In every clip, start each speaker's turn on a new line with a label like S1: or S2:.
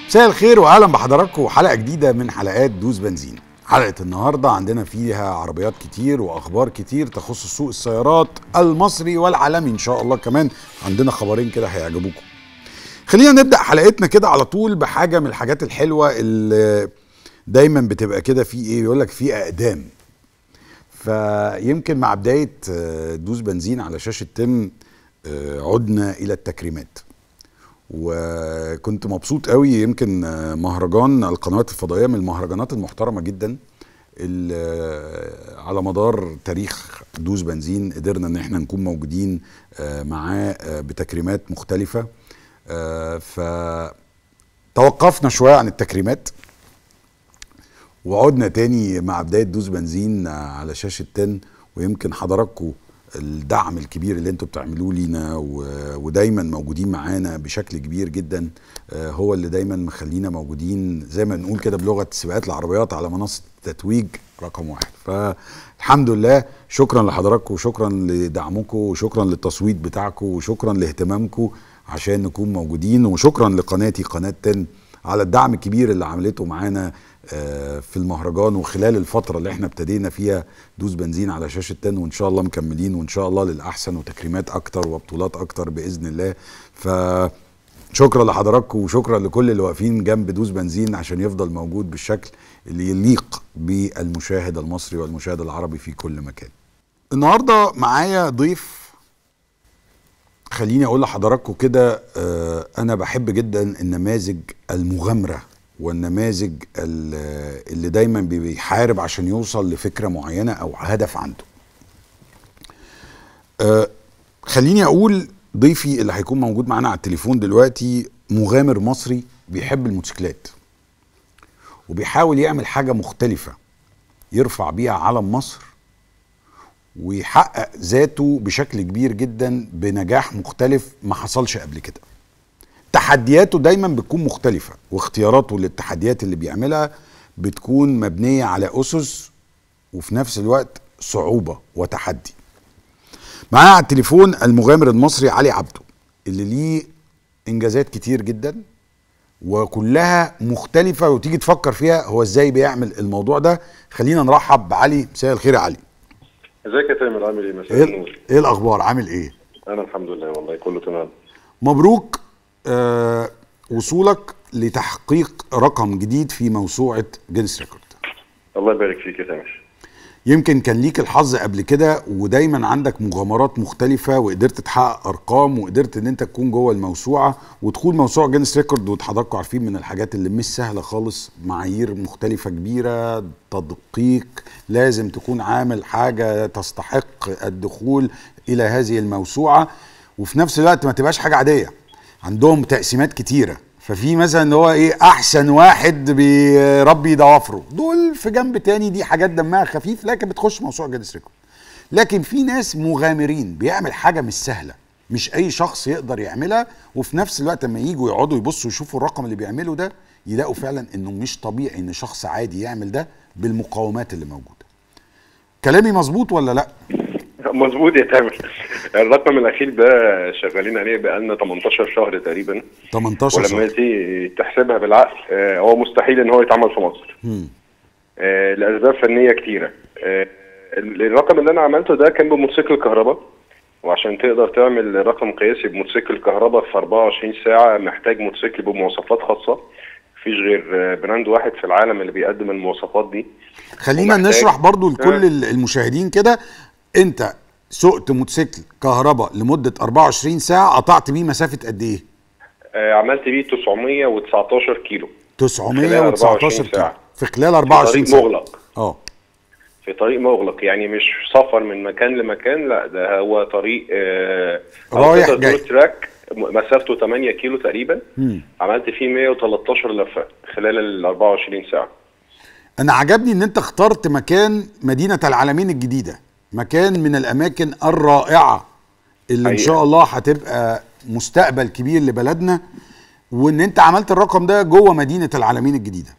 S1: مساء الخير واهلا بحضراتكم وحلقه جديده من حلقات دوس بنزين حلقه النهارده عندنا فيها عربيات كتير واخبار كتير تخص سوق السيارات المصري والعالمي ان شاء الله كمان عندنا خبرين كده هيعجبوكم خلينا نبدا حلقتنا كده على طول بحاجه من الحاجات الحلوه اللي دايما بتبقى كده في ايه يقول لك في اقدام فيمكن مع بدايه دوس بنزين على شاشه تم عدنا الى التكريمات وكنت مبسوط قوي يمكن مهرجان القنوات الفضائيه من المهرجانات المحترمه جدا على مدار تاريخ دوس بنزين قدرنا ان احنا نكون موجودين معاه بتكريمات مختلفه فتوقفنا شويه عن التكريمات وعدنا تاني مع بدايه دوس بنزين على شاشه تن ويمكن حضراتكم الدعم الكبير اللي انتوا بتعملوه لينا ودايما موجودين معانا بشكل كبير جدا هو اللي دايما مخلينا موجودين زي ما نقول كده بلغه سباقات العربيات على منصه التتويج رقم واحد فالحمد لله شكرا لحضراتكم وشكرا لدعمكم وشكرا للتصويت بتاعكم وشكرا لاهتمامكم عشان نكون موجودين وشكرا لقناتي قناه تن على الدعم الكبير اللي عملته معانا في المهرجان وخلال الفترة اللي احنا ابتدينا فيها دوس بنزين على شاشة تن وان شاء الله مكملين وان شاء الله للأحسن وتكريمات أكتر وبطولات أكتر بإذن الله ف شكرا لحضراتكم وشكرا لكل اللي واقفين جنب دوس بنزين عشان يفضل موجود بالشكل اللي يليق بالمشاهد المصري والمشاهد العربي في كل مكان النهارده معايا ضيف خليني اقول لحضراتكم كده انا بحب جدا النماذج المغامره والنماذج اللي دايما بيحارب عشان يوصل لفكره معينه او هدف عنده. أه خليني اقول ضيفي اللي هيكون موجود معانا على التليفون دلوقتي مغامر مصري بيحب الموتوسيكلات وبيحاول يعمل حاجه مختلفه يرفع بيها علم مصر ويحقق ذاته بشكل كبير جدا بنجاح مختلف ما حصلش قبل كده. تحدياته دايما بتكون مختلفة واختياراته للتحديات اللي بيعملها بتكون مبنية على أسس وفي نفس الوقت صعوبة وتحدي معانا على التليفون المغامر المصري علي عبده اللي ليه إنجازات كتير جدا وكلها مختلفة وتيجي تفكر فيها هو ازاي بيعمل الموضوع ده خلينا نرحب بعلي مساء الخير يا علي
S2: ازيك يا تامر عامل ايه مساء
S1: ايه,
S2: النور
S1: إيه الاخبار عامل ايه
S2: انا الحمد لله والله كله تمام
S1: مبروك آه وصولك لتحقيق رقم جديد في موسوعة جينيس ريكورد
S2: الله يبارك فيك يا تامر
S1: يمكن كان ليك الحظ قبل كده ودايما عندك مغامرات مختلفة وقدرت تحقق أرقام وقدرت إن أنت تكون جوه الموسوعة ودخول موسوعة جينيس ريكورد وحضراتكم عارفين من الحاجات اللي مش سهلة خالص معايير مختلفة كبيرة تدقيق لازم تكون عامل حاجة تستحق الدخول إلى هذه الموسوعة وفي نفس الوقت ما تبقاش حاجة عادية عندهم تقسيمات كتيره ففي مثلا اللي هو ايه احسن واحد بيربي ضوافره دول في جنب تاني دي حاجات دمها خفيف لكن بتخش موسوعه جينيس ريكورد لكن في ناس مغامرين بيعمل حاجه مش سهله مش اي شخص يقدر يعملها وفي نفس الوقت لما يجوا يقعدوا يبصوا يشوفوا الرقم اللي بيعمله ده يلاقوا فعلا انه مش طبيعي ان شخص عادي يعمل ده بالمقاومات اللي موجوده كلامي مظبوط ولا لا
S2: مظبوط يا تامر الرقم الاخير ده شغالين عليه بقالنا 18 شهر تقريبا
S1: 18
S2: ولما تيجي تحسبها بالعقل آه هو مستحيل ان هو يتعمل في مصر آه لاسباب فنيه كتيره آه الرقم اللي انا عملته ده كان بموتوسيكل كهرباء وعشان تقدر تعمل رقم قياسي بموتوسيكل كهرباء في 24 ساعه محتاج موتوسيكل بمواصفات خاصه مفيش غير براند واحد في العالم اللي بيقدم المواصفات دي
S1: خلينا نشرح برضو لكل المشاهدين كده انت سقت موتوسيكل كهرباء لمده 24 ساعه قطعت بيه مسافه قد ايه؟
S2: آه عملت بيه 919 كيلو
S1: 919 كيلو
S2: ساعة.
S1: في خلال 24
S2: في
S1: ساعه
S2: طريق مغلق
S1: اه
S2: في طريق مغلق يعني مش سفر من مكان لمكان لا ده هو طريق آه
S1: رايح
S2: تقدر
S1: جاي.
S2: تقول تراك مسافته 8 كيلو تقريبا
S1: مم.
S2: عملت فيه 113 لفه خلال ال 24 ساعه
S1: انا عجبني ان انت اخترت مكان مدينه العالمين الجديده مكان من الاماكن الرائعه اللي ان
S2: حقيقة.
S1: شاء الله هتبقى مستقبل كبير لبلدنا وان انت عملت الرقم ده جوه مدينه العالمين الجديده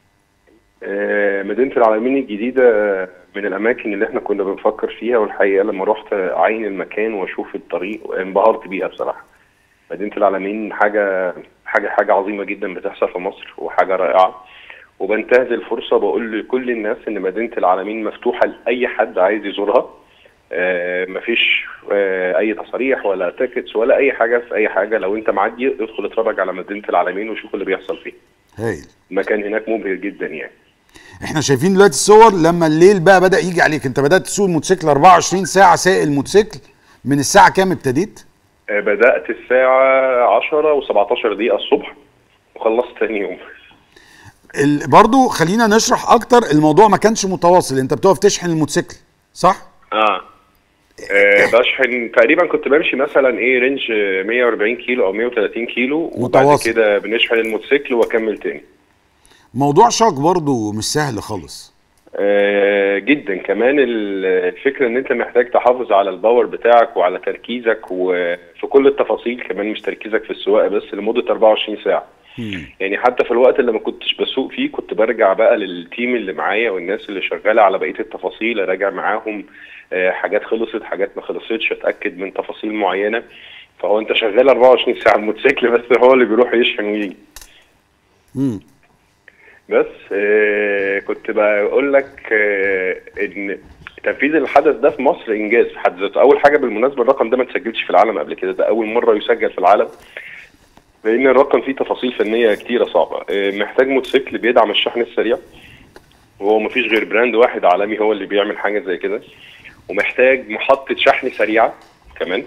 S2: آه، مدينة العالمين الجديدة آه، من الأماكن اللي احنا كنا بنفكر فيها والحقيقة لما رحت أعين المكان وأشوف الطريق انبهرت بيها بصراحة. مدينة العالمين حاجة حاجه حاجه عظيمه جدا بتحصل في مصر وحاجه رائعه وبنتهز الفرصه بقول لكل الناس ان مدينه العالمين مفتوحه لاي حد عايز يزورها آه مفيش آه اي تصاريح ولا تيكتس ولا اي حاجه في اي حاجه لو انت معدي ادخل اتفرج على مدينه العالمين وشوف اللي بيحصل فيه
S1: هايل
S2: المكان هناك مبهر جدا يعني
S1: احنا شايفين دلوقتي الصور لما الليل بقى بدا يجي عليك انت بدات تسوق الموتوسيكل 24 ساعه سايق الموتوسيكل من الساعه كام ابتديت
S2: آه بدات الساعه 10 و17 دقيقه الصبح وخلصت تاني يوم
S1: ال... برضو خلينا نشرح اكتر الموضوع ما كانش متواصل انت بتقف تشحن الموتوسيكل صح
S2: اه آه، بشحن تقريبا كنت بمشي مثلا ايه رينج 140 كيلو او 130 كيلو وبعد
S1: متواصل.
S2: كده بنشحن الموتوسيكل واكمل تاني
S1: موضوع شاق برضو مش سهل خالص
S2: آه، جدا كمان ال- الفكره ان انت محتاج تحافظ على الباور بتاعك وعلى تركيزك وفي كل التفاصيل كمان مش تركيزك في السواقه بس لمده 24 ساعه يعني حتى في الوقت اللي ما كنتش بسوق فيه كنت برجع بقى للتيم اللي معايا والناس اللي شغاله على بقيه التفاصيل اراجع معاهم آه، حاجات خلصت حاجات ما خلصتش اتاكد من تفاصيل معينه فهو انت شغال 24 ساعه الموتوسيكل بس هو اللي بيروح يشحن ويجي
S1: مم.
S2: بس آه كنت بقول لك آه ان تنفيذ الحدث ده في مصر انجاز في حد ذاته اول حاجه بالمناسبه الرقم ده ما اتسجلش في العالم قبل كده ده اول مره يسجل في العالم لان الرقم فيه تفاصيل فنيه كتيره صعبه آه محتاج موتوسيكل بيدعم الشحن السريع وهو مفيش غير براند واحد عالمي هو اللي بيعمل حاجه زي كده ومحتاج محطه شحن سريعه كمان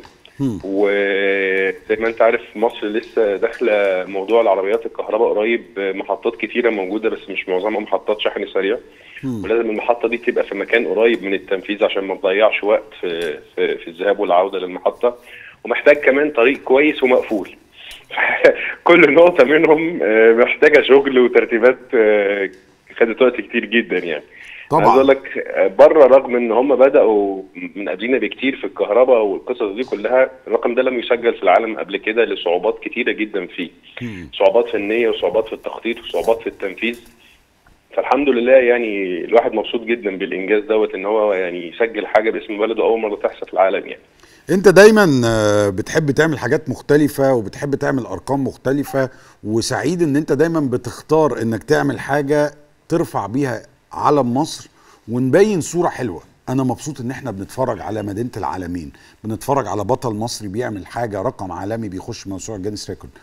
S2: وزي ما انت عارف مصر لسه داخله موضوع العربيات الكهرباء قريب محطات كتيره موجوده بس مش معظمها محطات شحن سريع ولازم المحطه دي تبقى في مكان قريب من التنفيذ عشان ما تضيعش وقت في, في, في الذهاب والعوده للمحطه ومحتاج كمان طريق كويس ومقفول كل نقطه منهم آه، محتاجه شغل وترتيبات آه، خدت وقت كتير جدا يعني
S1: طبعاً.
S2: عايز اقول لك بره رغم ان هم بداوا من قبلنا بكتير في الكهرباء والقصص دي كلها الرقم ده لم يسجل في العالم قبل كده لصعوبات كتيره جدا فيه صعوبات فنيه وصعوبات في التخطيط وصعوبات في التنفيذ فالحمد لله يعني الواحد مبسوط جدا بالانجاز دوت ان هو يعني يسجل حاجه باسم بلده اول مره تحصل في العالم يعني
S1: انت دايما آه، بتحب تعمل حاجات مختلفة وبتحب تعمل ارقام مختلفة وسعيد ان انت دايما بتختار انك تعمل حاجة ترفع بيها علم مصر ونبين صورة حلوة انا مبسوط ان احنا بنتفرج على مدينة العالمين بنتفرج على بطل مصري بيعمل حاجة رقم عالمي بيخش موسوعة جينيس ريكورد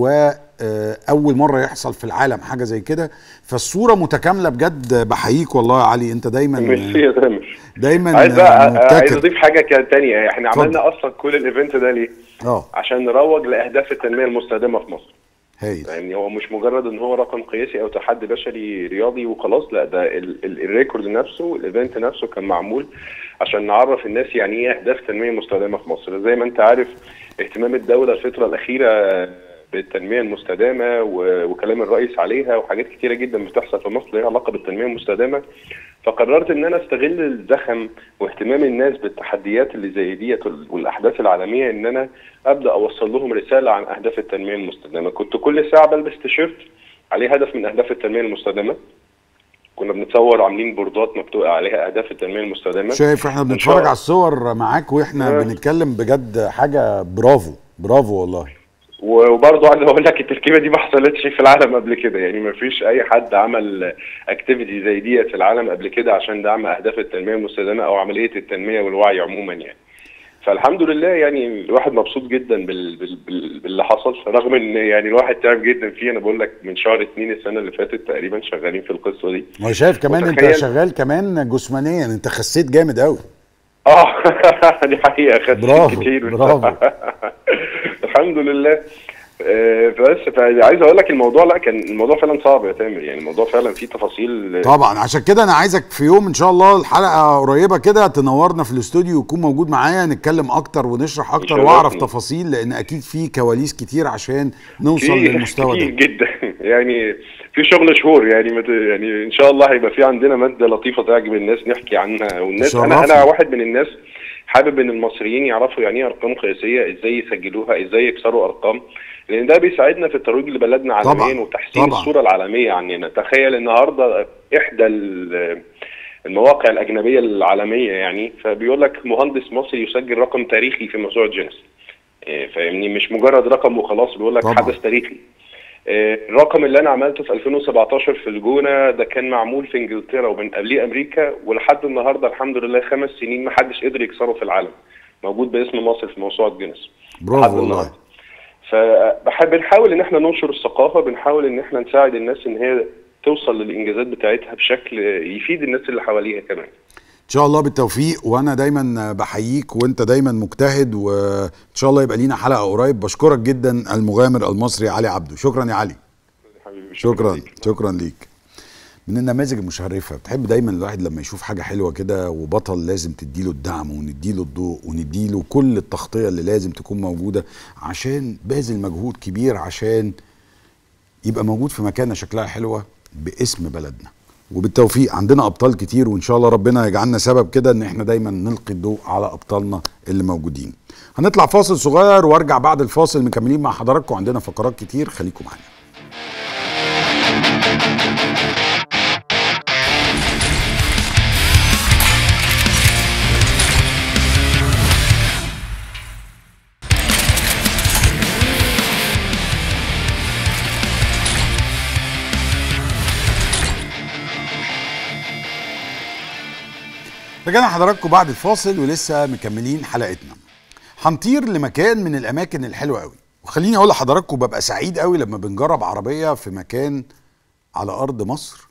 S1: واول مرة يحصل في العالم حاجة زي كده فالصورة متكاملة بجد بحييك والله يا علي انت دايما
S2: ميرسي يا تامر
S1: دايما
S2: عايز بقى عايز
S1: مبتكر
S2: اضيف حاجه كده تانية احنا
S1: اتفضل.
S2: عملنا اصلا كل الايفنت ده ليه؟
S1: اه
S2: عشان نروج لاهداف التنميه المستدامه في مصر
S1: هايل
S2: يعني هو مش مجرد ان هو رقم قياسي او تحدي بشري رياضي وخلاص لا ده ال- ال- الريكورد نفسه الايفنت نفسه كان معمول عشان نعرف الناس يعني ايه اهداف تنميه مستدامه في مصر زي ما انت عارف اهتمام الدوله الفتره الاخيره بالتنميه المستدامه و- وكلام الرئيس عليها وحاجات كتيره جدا بتحصل في مصر ليها علاقه بالتنميه المستدامه فقررت ان انا استغل الزخم واهتمام الناس بالتحديات اللي زي ديت وال- والاحداث العالميه ان انا ابدا اوصل لهم رساله عن اهداف التنميه المستدامه كنت كل ساعه بلبس تيشيرت عليه هدف من اهداف التنميه المستدامه كنا بنتصور عاملين بوردات مكتوب عليها اهداف التنميه المستدامه
S1: شايف احنا
S2: إن شاء
S1: بنتفرج
S2: الله.
S1: على الصور معاك واحنا
S2: آه.
S1: بنتكلم بجد حاجه برافو برافو والله
S2: وبرضه عايز اقول لك التركيبه دي ما حصلتش في العالم قبل كده يعني ما فيش اي حد عمل اكتيفيتي زي دي في العالم قبل كده عشان دعم اهداف التنميه المستدامه او عمليه التنميه والوعي عموما يعني فالحمد لله يعني الواحد مبسوط جدا بال... بال... بال... باللي حصل رغم ان يعني الواحد تعب جدا فيه انا بقول لك من شهر اتنين السنه اللي فاتت تقريبا شغالين في القصه دي
S1: وانا شايف كمان انت
S2: متخيل؟
S1: شغال كمان جسمانيا انت خسيت جامد قوي
S2: اه دي حقيقه خدت
S1: برافو،
S2: كتير
S1: برافو.
S2: الحمد لله آه، بس فعايز اقول لك الموضوع لا كان الموضوع فعلا صعب يا تامر يعني الموضوع فعلا فيه تفاصيل
S1: طبعا عشان كده انا عايزك في يوم ان شاء الله الحلقه قريبه كده تنورنا في الاستوديو ويكون موجود معايا نتكلم اكتر ونشرح اكتر
S2: يشرفني.
S1: واعرف تفاصيل لان اكيد في كواليس كتير عشان نوصل
S2: كتير-
S1: للمستوى
S2: كتير
S1: ده
S2: جدا يعني في شغل شهور يعني مت... يعني ان شاء الله هيبقى في عندنا ماده لطيفه تعجب الناس نحكي عنها والناس انا
S1: شرفنا.
S2: انا واحد من الناس حابب ان المصريين يعرفوا يعني ايه ارقام قياسيه ازاي يسجلوها ازاي يكسروا ارقام لان ده بيساعدنا في الترويج لبلدنا
S1: طبعاً،
S2: عالميا وتحسين
S1: طبعاً.
S2: الصوره العالميه عننا تخيل النهارده احدى ال- المواقع الاجنبيه العالميه يعني فبيقول لك مهندس مصري يسجل رقم تاريخي في موسوعه جينيس إيه، فاهمني مش مجرد رقم وخلاص بيقول لك
S1: طبعاً.
S2: حدث تاريخي آه، الرقم اللي انا عملته في 2017 في الجونه ده كان معمول في انجلترا ومن قبليه امريكا ولحد النهارده الحمد لله خمس سنين ما حدش قدر يكسره في العالم موجود باسم مصر في موسوعه جينيس لحد
S1: برافو والله
S2: النهارده فبحب بنحاول ان احنا ننشر الثقافه بنحاول ان احنا نساعد الناس ان هي توصل للانجازات بتاعتها بشكل يفيد الناس اللي حواليها كمان
S1: ان شاء الله بالتوفيق وانا دايما بحييك وانت دايما مجتهد وان شاء الله يبقى لينا حلقه قريب بشكرك جدا المغامر المصري علي عبده شكرا يا علي
S2: حبيبي
S1: شكرا
S2: ليك.
S1: شكرا ليك من النماذج المشرفه بتحب دايما الواحد لما يشوف حاجه حلوه كده وبطل لازم تديله الدعم ونديله الضوء ونديله كل التغطيه اللي لازم تكون موجوده عشان باذل مجهود كبير عشان يبقى موجود في مكانه شكلها حلوه باسم بلدنا وبالتوفيق عندنا ابطال كتير وان شاء الله ربنا يجعلنا سبب كده ان احنا دايما نلقي الضوء على ابطالنا اللي موجودين هنطلع فاصل صغير وارجع بعد الفاصل مكملين مع حضراتكم عندنا فقرات كتير خليكم معانا رجعنا حضراتكم بعد الفاصل ولسه مكملين حلقتنا هنطير لمكان من الاماكن الحلوه قوي وخليني اقول لحضراتكم ببقى سعيد قوي لما بنجرب عربيه في مكان على ارض مصر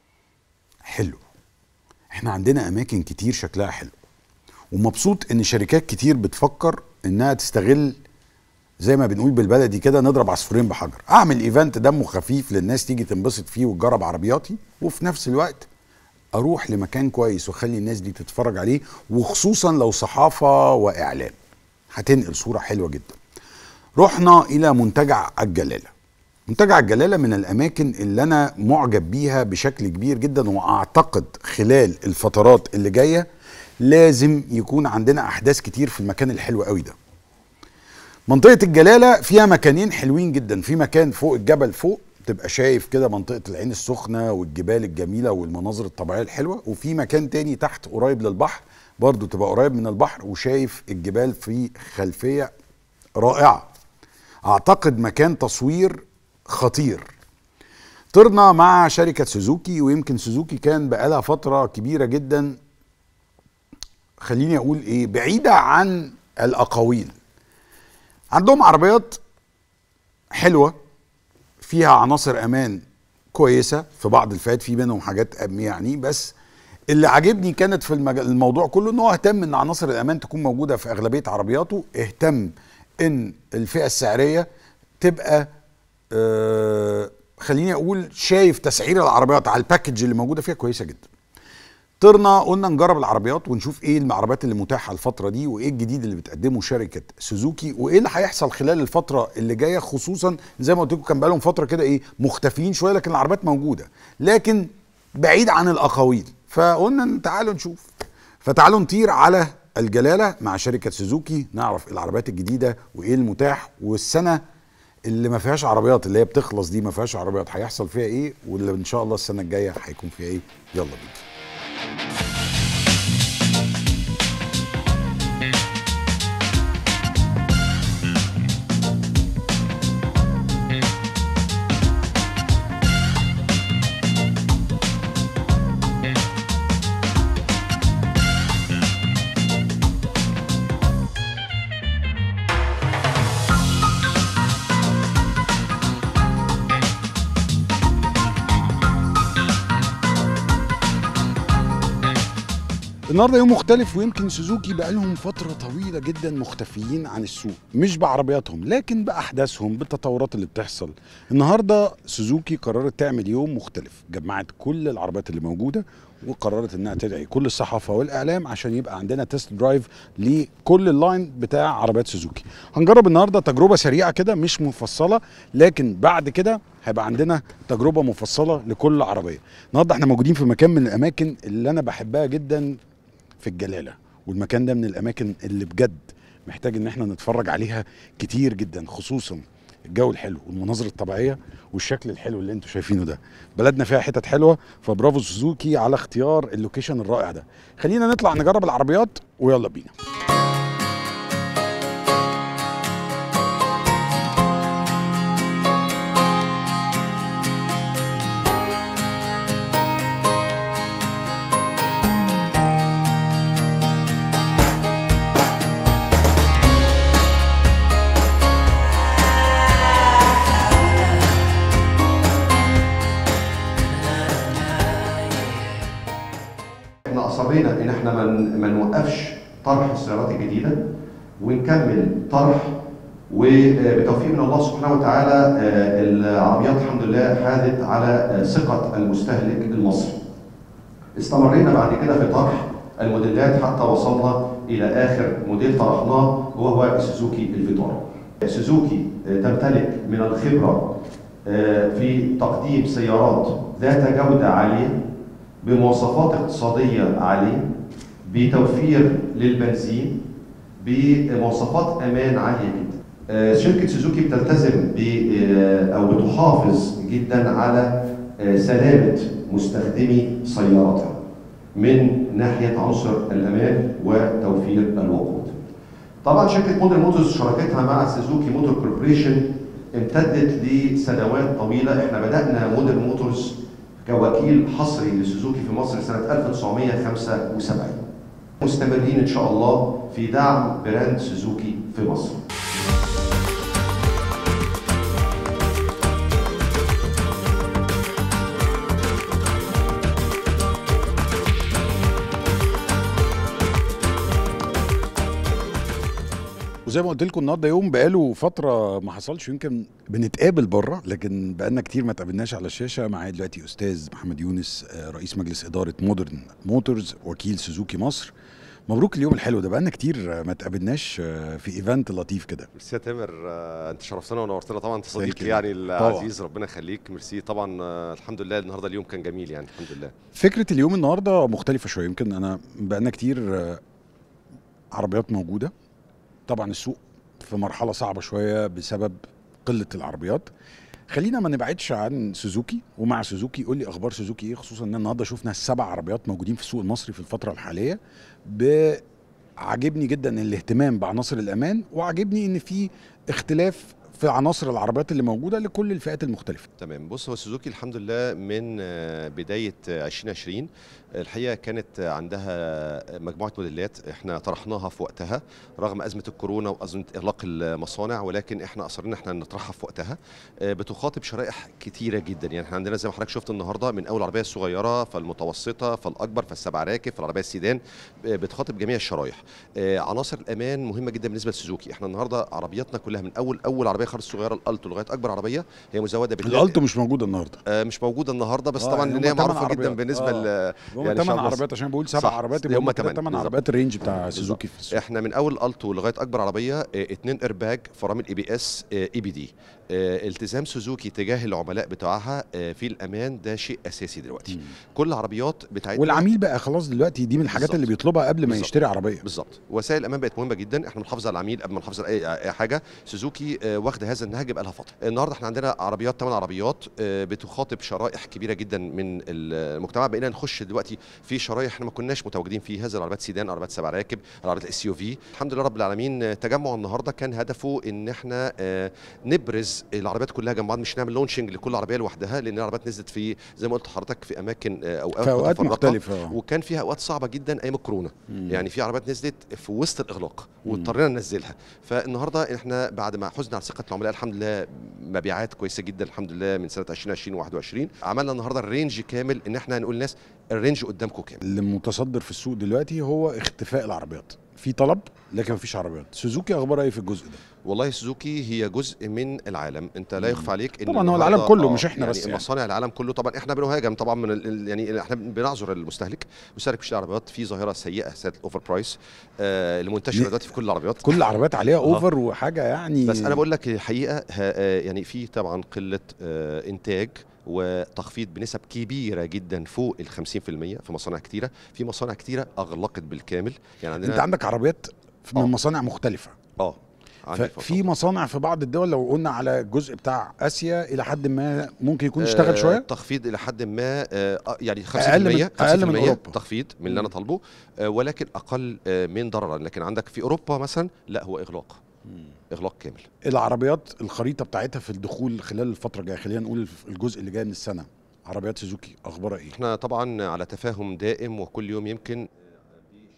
S1: حلو احنا عندنا اماكن كتير شكلها حلو ومبسوط ان شركات كتير بتفكر انها تستغل زي ما بنقول بالبلدي كده نضرب عصفورين بحجر اعمل ايفنت دمه خفيف للناس تيجي تنبسط فيه وتجرب عربياتي وفي نفس الوقت اروح لمكان كويس واخلي الناس دي تتفرج عليه وخصوصا لو صحافه واعلام هتنقل صوره حلوه جدا رحنا الى منتجع الجلاله منتجع الجلاله من الاماكن اللي انا معجب بيها بشكل كبير جدا واعتقد خلال الفترات اللي جايه لازم يكون عندنا احداث كتير في المكان الحلو قوي ده منطقه الجلاله فيها مكانين حلوين جدا في مكان فوق الجبل فوق تبقى شايف كده منطقه العين السخنه والجبال الجميله والمناظر الطبيعيه الحلوه وفي مكان تاني تحت قريب للبحر برضو تبقى قريب من البحر وشايف الجبال في خلفيه رائعه اعتقد مكان تصوير خطير طرنا مع شركة سوزوكي ويمكن سوزوكي كان بقالها فترة كبيرة جدا خليني أقول إيه بعيدة عن الأقاويل عندهم عربيات حلوة فيها عناصر أمان كويسة في بعض الفئات في منهم حاجات أم يعني بس اللي عاجبني كانت في المج... الموضوع كله ان هو اهتم ان عناصر الامان تكون موجوده في اغلبيه عربياته اهتم ان الفئه السعريه تبقى آه خليني اقول شايف تسعير العربيات على الباكج اللي موجوده فيها كويسه جدا طرنا قلنا نجرب العربيات ونشوف ايه العربيات اللي متاحه الفتره دي وايه الجديد اللي بتقدمه شركه سوزوكي وايه اللي هيحصل خلال الفتره اللي جايه خصوصا زي ما قلت لكم كان بقالهم فتره كده ايه مختفيين شويه لكن العربيات موجوده لكن بعيد عن الاقاويل فقلنا تعالوا نشوف فتعالوا نطير على الجلاله مع شركه سوزوكي نعرف العربيات الجديده وايه المتاح والسنه اللي ما فيهاش عربيات اللي هي بتخلص دي ما فيهاش عربيات هيحصل فيها ايه واللي ان شاء الله السنه الجايه هيكون فيها ايه يلا بينا النهارده يوم مختلف ويمكن سوزوكي بقى لهم فتره طويله جدا مختفيين عن السوق مش بعربياتهم لكن باحداثهم بالتطورات اللي بتحصل النهارده سوزوكي قررت تعمل يوم مختلف جمعت كل العربيات اللي موجوده وقررت انها تدعي كل الصحافه والاعلام عشان يبقى عندنا تيست درايف لكل اللاين بتاع عربيات سوزوكي هنجرب النهارده تجربه سريعه كده مش مفصله لكن بعد كده هيبقى عندنا تجربه مفصله لكل عربيه النهارده احنا موجودين في مكان من الاماكن اللي انا بحبها جدا في الجلاله والمكان ده من الاماكن اللي بجد محتاج ان احنا نتفرج عليها كتير جدا خصوصا الجو الحلو والمناظر الطبيعيه والشكل الحلو اللي انتم شايفينه ده بلدنا فيها حتت حلوه فبرافو سوزوكي على اختيار اللوكيشن الرائع ده خلينا نطلع نجرب العربيات ويلا بينا
S3: ان احنا ما من ما نوقفش طرح السيارات الجديده ونكمل طرح وبتوفيق من الله سبحانه وتعالى آه، العربيات الحمد لله حازت على آه، ثقه المستهلك المصري. استمرينا بعد كده في طرح الموديلات حتى وصلنا الى اخر موديل طرحناه وهو سوزوكي الفيتورا. سوزوكي آه، تمتلك من الخبره آه، في تقديم سيارات ذات جوده عاليه بمواصفات اقتصاديه عاليه بتوفير للبنزين بمواصفات امان عاليه جدا. آه، شركه سوزوكي بتلتزم ب آه، او بتحافظ جدا على آه، سلامه مستخدمي سياراتها من ناحيه عنصر الامان وتوفير الوقود. طبعا شركه موديل موتورز شراكتها مع سوزوكي موتور كوربوريشن امتدت لسنوات طويله احنا بدانا موديل موتورز كوكيل حصري لسوزوكي في مصر سنه 1975 مستمرين ان شاء الله في دعم براند سوزوكي في مصر
S1: وزي ما قلت لكم النهارده يوم بقاله فتره ما حصلش يمكن بنتقابل بره لكن بقالنا كتير ما تقابلناش على الشاشه معايا دلوقتي استاذ محمد يونس آه، رئيس مجلس اداره مودرن موتورز وكيل سوزوكي مصر مبروك اليوم الحلو ده بقالنا كتير آه، ما تقابلناش آه، في ايفنت لطيف كده
S4: ميرسي يا تامر آه، انت شرفتنا ونورتنا طبعا انت صديقي
S1: الكريم.
S4: يعني
S1: طبعاً.
S4: العزيز ربنا يخليك ميرسي طبعا آه، الحمد لله النهارده اليوم كان جميل يعني الحمد لله
S1: فكره اليوم النهارده مختلفه شويه يمكن انا بقالنا كتير آه، عربيات موجوده طبعا السوق في مرحله صعبه شويه بسبب قله العربيات خلينا ما نبعدش عن سوزوكي ومع سوزوكي قول لي اخبار سوزوكي ايه خصوصا ان النهارده شفنا السبع عربيات موجودين في السوق المصري في الفتره الحاليه ب عاجبني جدا الاهتمام بعناصر الامان وعاجبني ان في اختلاف في عناصر العربيات اللي موجوده لكل الفئات المختلفه
S4: تمام بص هو سوزوكي الحمد لله من آه، بدايه آه، 2020 الحقيقه كانت آه، عندها مجموعه موديلات احنا طرحناها في وقتها رغم ازمه الكورونا وازمه اغلاق المصانع ولكن احنا اصرينا احنا نطرحها في وقتها آه، بتخاطب شرائح كتيره جدا يعني احنا عندنا زي ما حضرتك شفت النهارده من اول العربيه الصغيره فالمتوسطه فالاكبر فالسبع راكب فالعربيه السيدان آه، بتخاطب جميع الشرايح آه، عناصر الامان مهمه جدا بالنسبه لسوزوكي احنا النهارده عربياتنا كلها من اول اول عربيه خالص صغيره الالتو لغايه اكبر عربيه هي مزوده بالله
S1: الالتو مش موجوده النهارده
S4: آه، مش موجوده النهارده بس
S1: آه،
S4: طبعا
S1: يعني
S4: لان هي
S1: هم تمن
S4: معروفه جدا
S1: عربيات.
S4: بالنسبه
S1: آه.
S4: ل
S1: هم
S4: يعني
S1: ثمان
S4: شعب مصر.
S1: عربيات عشان بقول سبع
S4: صح.
S1: عربيات
S4: هم
S1: يبقى هم
S4: تمن.
S1: ثمان
S4: بالظبط.
S1: عربيات الرينج بتاع سوزوكي في السوق
S4: احنا من اول التو لغايه اكبر عربيه اه، اتنين ايرباج فرامل اي بي اس اي بي دي اه، التزام سوزوكي تجاه العملاء بتوعها اه، في الامان ده شيء اساسي دلوقتي
S1: مم.
S4: كل العربيات بتاعتنا
S1: والعميل بقى خلاص دلوقتي دي من الحاجات
S4: بالظبط.
S1: اللي بيطلبها قبل ما
S4: بالظبط.
S1: يشتري عربيه
S4: بالظبط وسائل الامان بقت مهمه جدا احنا بنحافظ على العميل قبل ما نحافظ على اي أي حاجه سوزوكي آه، واخده هذا النهج بقى لها فتره النهارده احنا عندنا عربيات ثمان عربيات آه، بتخاطب شرائح كبيره جدا من المجتمع بقينا نخش دلوقتي في شرايح احنا ما كناش متواجدين فيها زي العربيات سيدان عربيات سبع راكب العربيات الاس يو في الحمد لله رب العالمين آه، تجمع النهارده كان هدفه ان احنا آه، نبرز العربيات كلها جنب بعض مش نعمل لونشنج لكل عربيه لوحدها لان العربيات نزلت في زي ما قلت لحضرتك في اماكن آه، اوقات
S1: في اوقات
S4: متفرقة.
S1: مختلفه آه.
S4: وكان فيها اوقات صعبه جدا ايام الكورونا
S1: مم.
S4: يعني في عربيات نزلت في وسط الاغلاق واضطرينا ننزلها فالنهارده احنا بعد ما حزنا على ثقه العملاء الحمد لله مبيعات كويسه جدا الحمد لله من سنه 2020 و21 عملنا النهارده الرينج كامل ان احنا هنقول للناس الرينج قدامكم كامل
S1: اللي متصدر في السوق دلوقتي هو اختفاء العربيات في طلب لكن مفيش عربيات سوزوكي اخبارها ايه في الجزء ده
S4: والله سوزوكي هي جزء من العالم انت لا يخفى عليك ان
S1: طبعاً هو
S4: النهاردة-
S1: العالم كله،
S4: آه،
S1: مش إحنا
S4: يعني
S1: بس يعني.
S4: مصانع العالم كله طبعا احنا بنهاجم طبعا من ال- ال- يعني احنا بنعذر المستهلك المستهلك بيشتري عربيات في ظاهره سيئه سيئه الاوفر برايس آه اللي منتشره
S1: ن-
S4: دلوقتي في كل العربيات
S1: كل العربيات عليها اوفر وحاجه يعني
S4: بس انا بقول لك الحقيقه ها- آه، يعني في طبعا قله آه، انتاج وتخفيض بنسب كبيره جدا فوق ال 50% في مصانع كتيره في مصانع كتيره اغلقت بالكامل يعني عندنا
S1: انت عندك عربيات من
S4: آه.
S1: مصانع مختلفه
S4: اه عندي
S1: ففي مصانع في بعض الدول لو قلنا على الجزء بتاع اسيا الى حد ما ممكن يكون اشتغل شويه
S4: تخفيض الى حد ما آه، آه، يعني 50%
S1: أقل من- أقل من
S4: 50%
S1: أوروبا.
S4: تخفيض من اللي انا طالبه آه، ولكن اقل آه، من ضررا لكن عندك في اوروبا مثلا لا هو اغلاق اغلاق كامل
S1: العربيات الخريطه بتاعتها في الدخول خلال الفتره الجايه خلينا نقول الجزء اللي جاي من السنه عربيات سوزوكي اخبارها ايه
S4: احنا طبعا على تفاهم دائم وكل يوم يمكن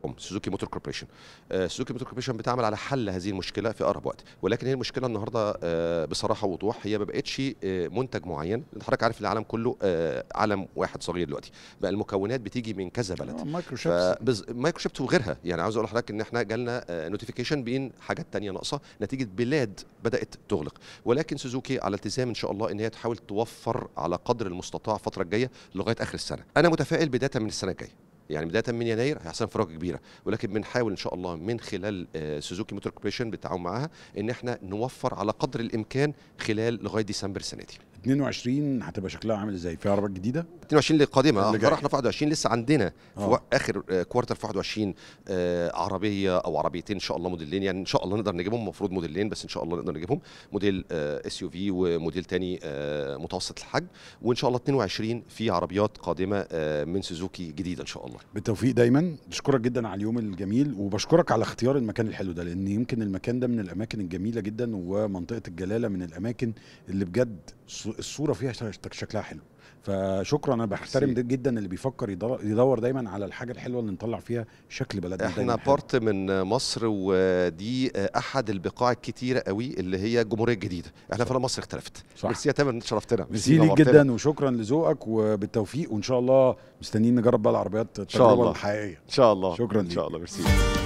S4: الام سوزوكي موتور كوربريشن آه، سوزوكي موتور كوربريشن بتعمل على حل هذه المشكله في اقرب وقت ولكن هي المشكله النهارده آه، بصراحه ووضوح هي ما بقتش آه، منتج معين حضرتك عارف العالم كله آه، عالم واحد صغير دلوقتي بقى المكونات بتيجي من كذا بلد
S1: مايكروشيبس
S4: فبز... مايكروشيبت وغيرها يعني عاوز اقول لحضرتك ان احنا جالنا نوتيفيكيشن بين حاجات تانية ناقصه نتيجه بلاد بدات تغلق ولكن سوزوكي على التزام ان شاء الله ان هي تحاول توفر على قدر المستطاع الفتره الجايه لغايه اخر السنه انا متفائل بدايه من السنه الجايه يعني بدايه من يناير هيحصل انفراجه كبيره ولكن بنحاول ان شاء الله من خلال آه، سوزوكي موتور كوربريشن بالتعاون معاها ان احنا نوفر على قدر الامكان خلال لغايه ديسمبر السنه دي
S1: 22 هتبقى شكلها عامل ازاي في عربيات جديده
S4: 22 اللي قادمه
S1: اللي
S4: اللي
S1: جاي.
S4: رحنا في 21 لسه عندنا في
S1: آه.
S4: وق- اخر آه، كوارتر في 21 آه، عربيه او عربيتين ان شاء الله موديلين يعني ان شاء الله نقدر نجيبهم المفروض موديلين بس ان شاء الله نقدر نجيبهم موديل اس يو في وموديل تاني آه، متوسط الحجم وان شاء الله 22 في عربيات قادمه آه، من سوزوكي جديده ان شاء الله
S1: بالتوفيق دايما بشكرك جدا على اليوم الجميل وبشكرك على اختيار المكان الحلو ده لان يمكن المكان ده من الاماكن الجميله جدا ومنطقه الجلاله من الاماكن اللي بجد ص- الصوره فيها شك- شكلها حلو فشكرا انا بحترم
S4: ميرسي.
S1: ده جدا اللي بيفكر يدور, يدور دايما على الحاجه الحلوه اللي نطلع فيها شكل بلدنا
S4: احنا
S1: دايما حلو.
S4: بارت من مصر ودي آه، احد البقاع الكتيره قوي اللي هي الجمهوريه الجديده احنا فعلا مصر اختلفت
S1: صح.
S4: ميرسي يا تامر انت شرفتنا
S1: ميرسي ليك
S4: نورتنا.
S1: جدا وشكرا لذوقك وبالتوفيق وان شاء الله مستنيين نجرب بقى العربيات التجربه
S4: الله.
S1: الحقيقيه
S4: ان شاء الله
S1: شكراً
S4: ان
S1: ليك.
S4: شاء الله ميرسي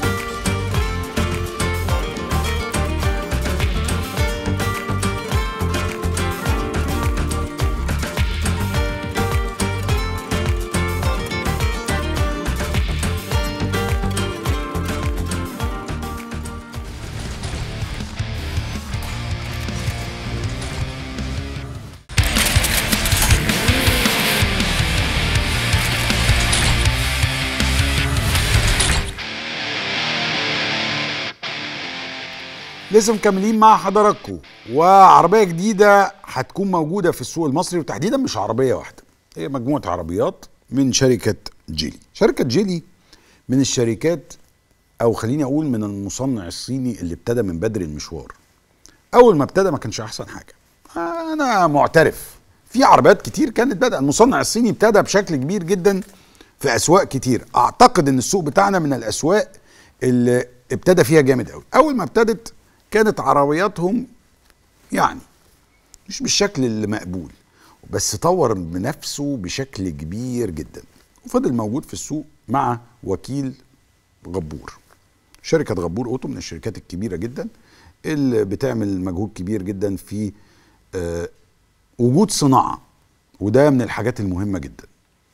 S1: لسه مكملين مع حضراتكم وعربيه جديده هتكون موجوده في السوق المصري وتحديدا مش عربيه واحده هي مجموعه عربيات من شركه جيلي شركه جيلي من الشركات او خليني اقول من المصنع الصيني اللي ابتدى من بدري المشوار اول ما ابتدى ما كانش احسن حاجه انا معترف في عربيات كتير كانت بدأ المصنع الصيني ابتدى بشكل كبير جدا في اسواق كتير اعتقد ان السوق بتاعنا من الاسواق اللي ابتدى فيها جامد قوي اول ما ابتدت كانت عربياتهم يعني مش بالشكل اللي مقبول بس طور بنفسه بشكل كبير جدا وفضل موجود في السوق مع وكيل غبور شركة غبور اوتو من الشركات الكبيرة جدا اللي بتعمل مجهود كبير جدا في آه، وجود صناعة وده من الحاجات المهمة جدا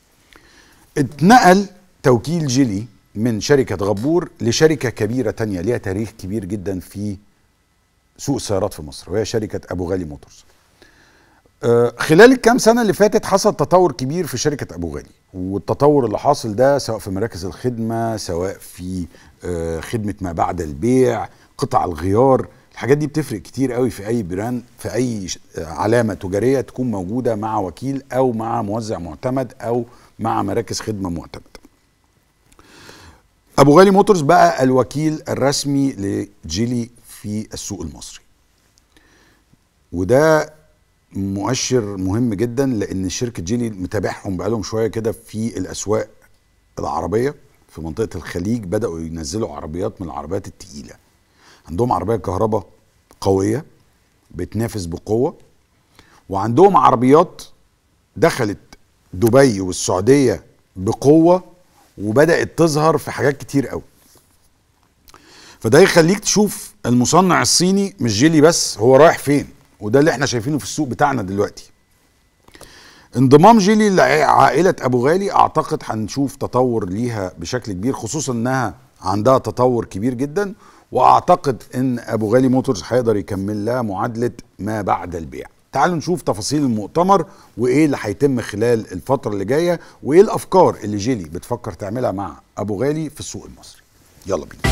S1: اتنقل توكيل جيلي من شركة غبور لشركة كبيرة تانية ليها تاريخ كبير جدا في سوق السيارات في مصر وهي شركة أبو غالي موتورز آه، خلال الكام سنة اللي فاتت حصل تطور كبير في شركة أبو غالي والتطور اللي حاصل ده سواء في مراكز الخدمة سواء في آه، خدمة ما بعد البيع قطع الغيار الحاجات دي بتفرق كتير قوي في أي براند في أي ش- آه، علامة تجارية تكون موجودة مع وكيل أو مع موزع معتمد أو مع مراكز خدمة معتمدة ابو غالي موتورز بقى الوكيل الرسمي لجيلي في السوق المصري وده مؤشر مهم جدا لان شركه جيلي متابعهم بقالهم شويه كده في الاسواق العربيه في منطقه الخليج بداوا ينزلوا عربيات من العربيات التقيله عندهم عربيه كهرباء قويه بتنافس بقوه وعندهم عربيات دخلت دبي والسعوديه بقوه وبدات تظهر في حاجات كتير قوي فده يخليك تشوف المصنع الصيني مش جيلي بس هو رايح فين وده اللي احنا شايفينه في السوق بتاعنا دلوقتي انضمام جيلي لعائلة أبو غالي أعتقد هنشوف تطور ليها بشكل كبير خصوصا إنها عندها تطور كبير جدا وأعتقد إن أبو غالي موتورز هيقدر يكمل لها معادلة ما بعد البيع تعالوا نشوف تفاصيل المؤتمر وإيه اللي هيتم خلال الفترة اللي جاية وإيه الأفكار اللي جيلي بتفكر تعملها مع أبو غالي في السوق المصري يلا بينا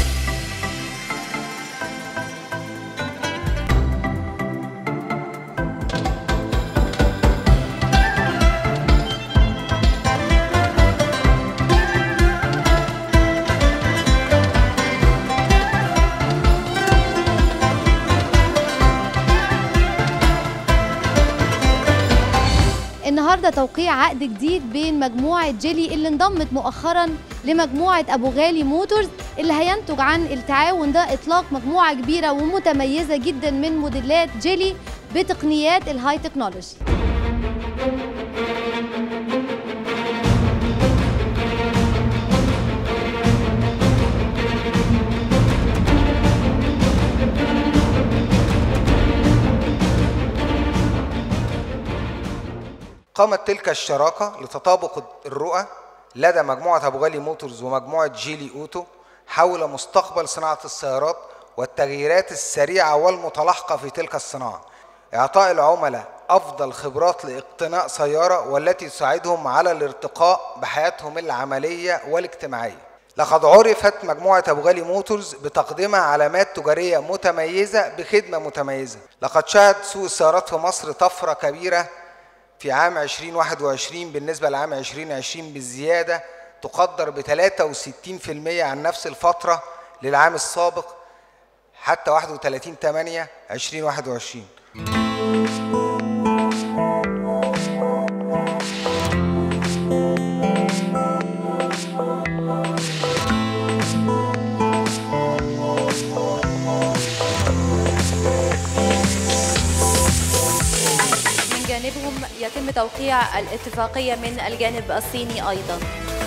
S5: النهارده توقيع عقد جديد بين مجموعه جيلي اللي انضمت مؤخرا لمجموعه ابو غالي موتورز اللي هينتج عن التعاون ده اطلاق مجموعه كبيره ومتميزه جدا من موديلات جيلي بتقنيات الهاي تكنولوجي
S6: قامت تلك الشراكة لتطابق الرؤى لدى مجموعة أبو غالي موتورز ومجموعة جيلي أوتو حول مستقبل صناعة السيارات والتغييرات السريعة والمتلاحقة في تلك الصناعة إعطاء العملاء أفضل خبرات لاقتناء سيارة والتي تساعدهم على الارتقاء بحياتهم العملية والاجتماعية لقد عرفت مجموعة أبو غالي موتورز بتقديمها علامات تجارية متميزة بخدمة متميزة لقد شهد سوق السيارات في مصر طفرة كبيرة في عام 2021 بالنسبة لعام 2020 بالزيادة تقدر ب 63% عن نفس الفترة للعام السابق حتى 31 8 2021
S7: من جانبهم يتم توقيع الاتفاقية من الجانب الصيني أيضا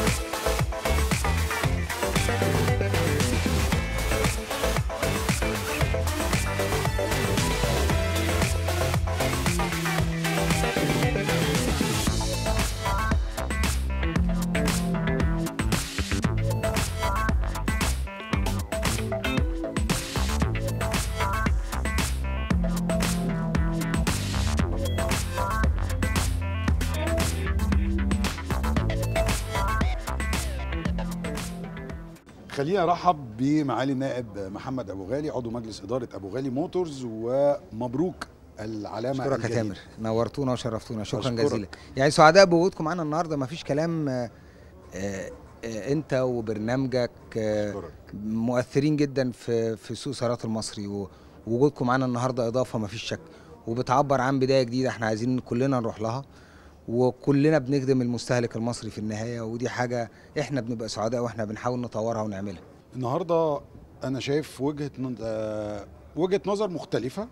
S1: خلينا ارحب بمعالي النائب محمد ابو غالي عضو مجلس اداره ابو غالي موتورز ومبروك العلامه
S6: اشكرك يا
S1: الجديدة.
S6: تامر نورتونا وشرفتونا شكرا
S1: أشكرك.
S6: جزيلا يعني سعداء بوجودكم معانا النهارده مفيش كلام آه، آه، آه، انت وبرنامجك آه،
S1: أشكرك.
S6: مؤثرين جدا في في سوق السيارات المصري و- ووجودكم معانا النهارده اضافه مفيش شك وبتعبر عن بدايه جديده احنا عايزين كلنا نروح لها وكلنا بنخدم المستهلك المصري في النهايه ودي حاجه احنا بنبقى سعداء واحنا بنحاول نطورها ونعملها
S1: النهارده انا شايف وجهه ن- آه، وجهه نظر مختلفه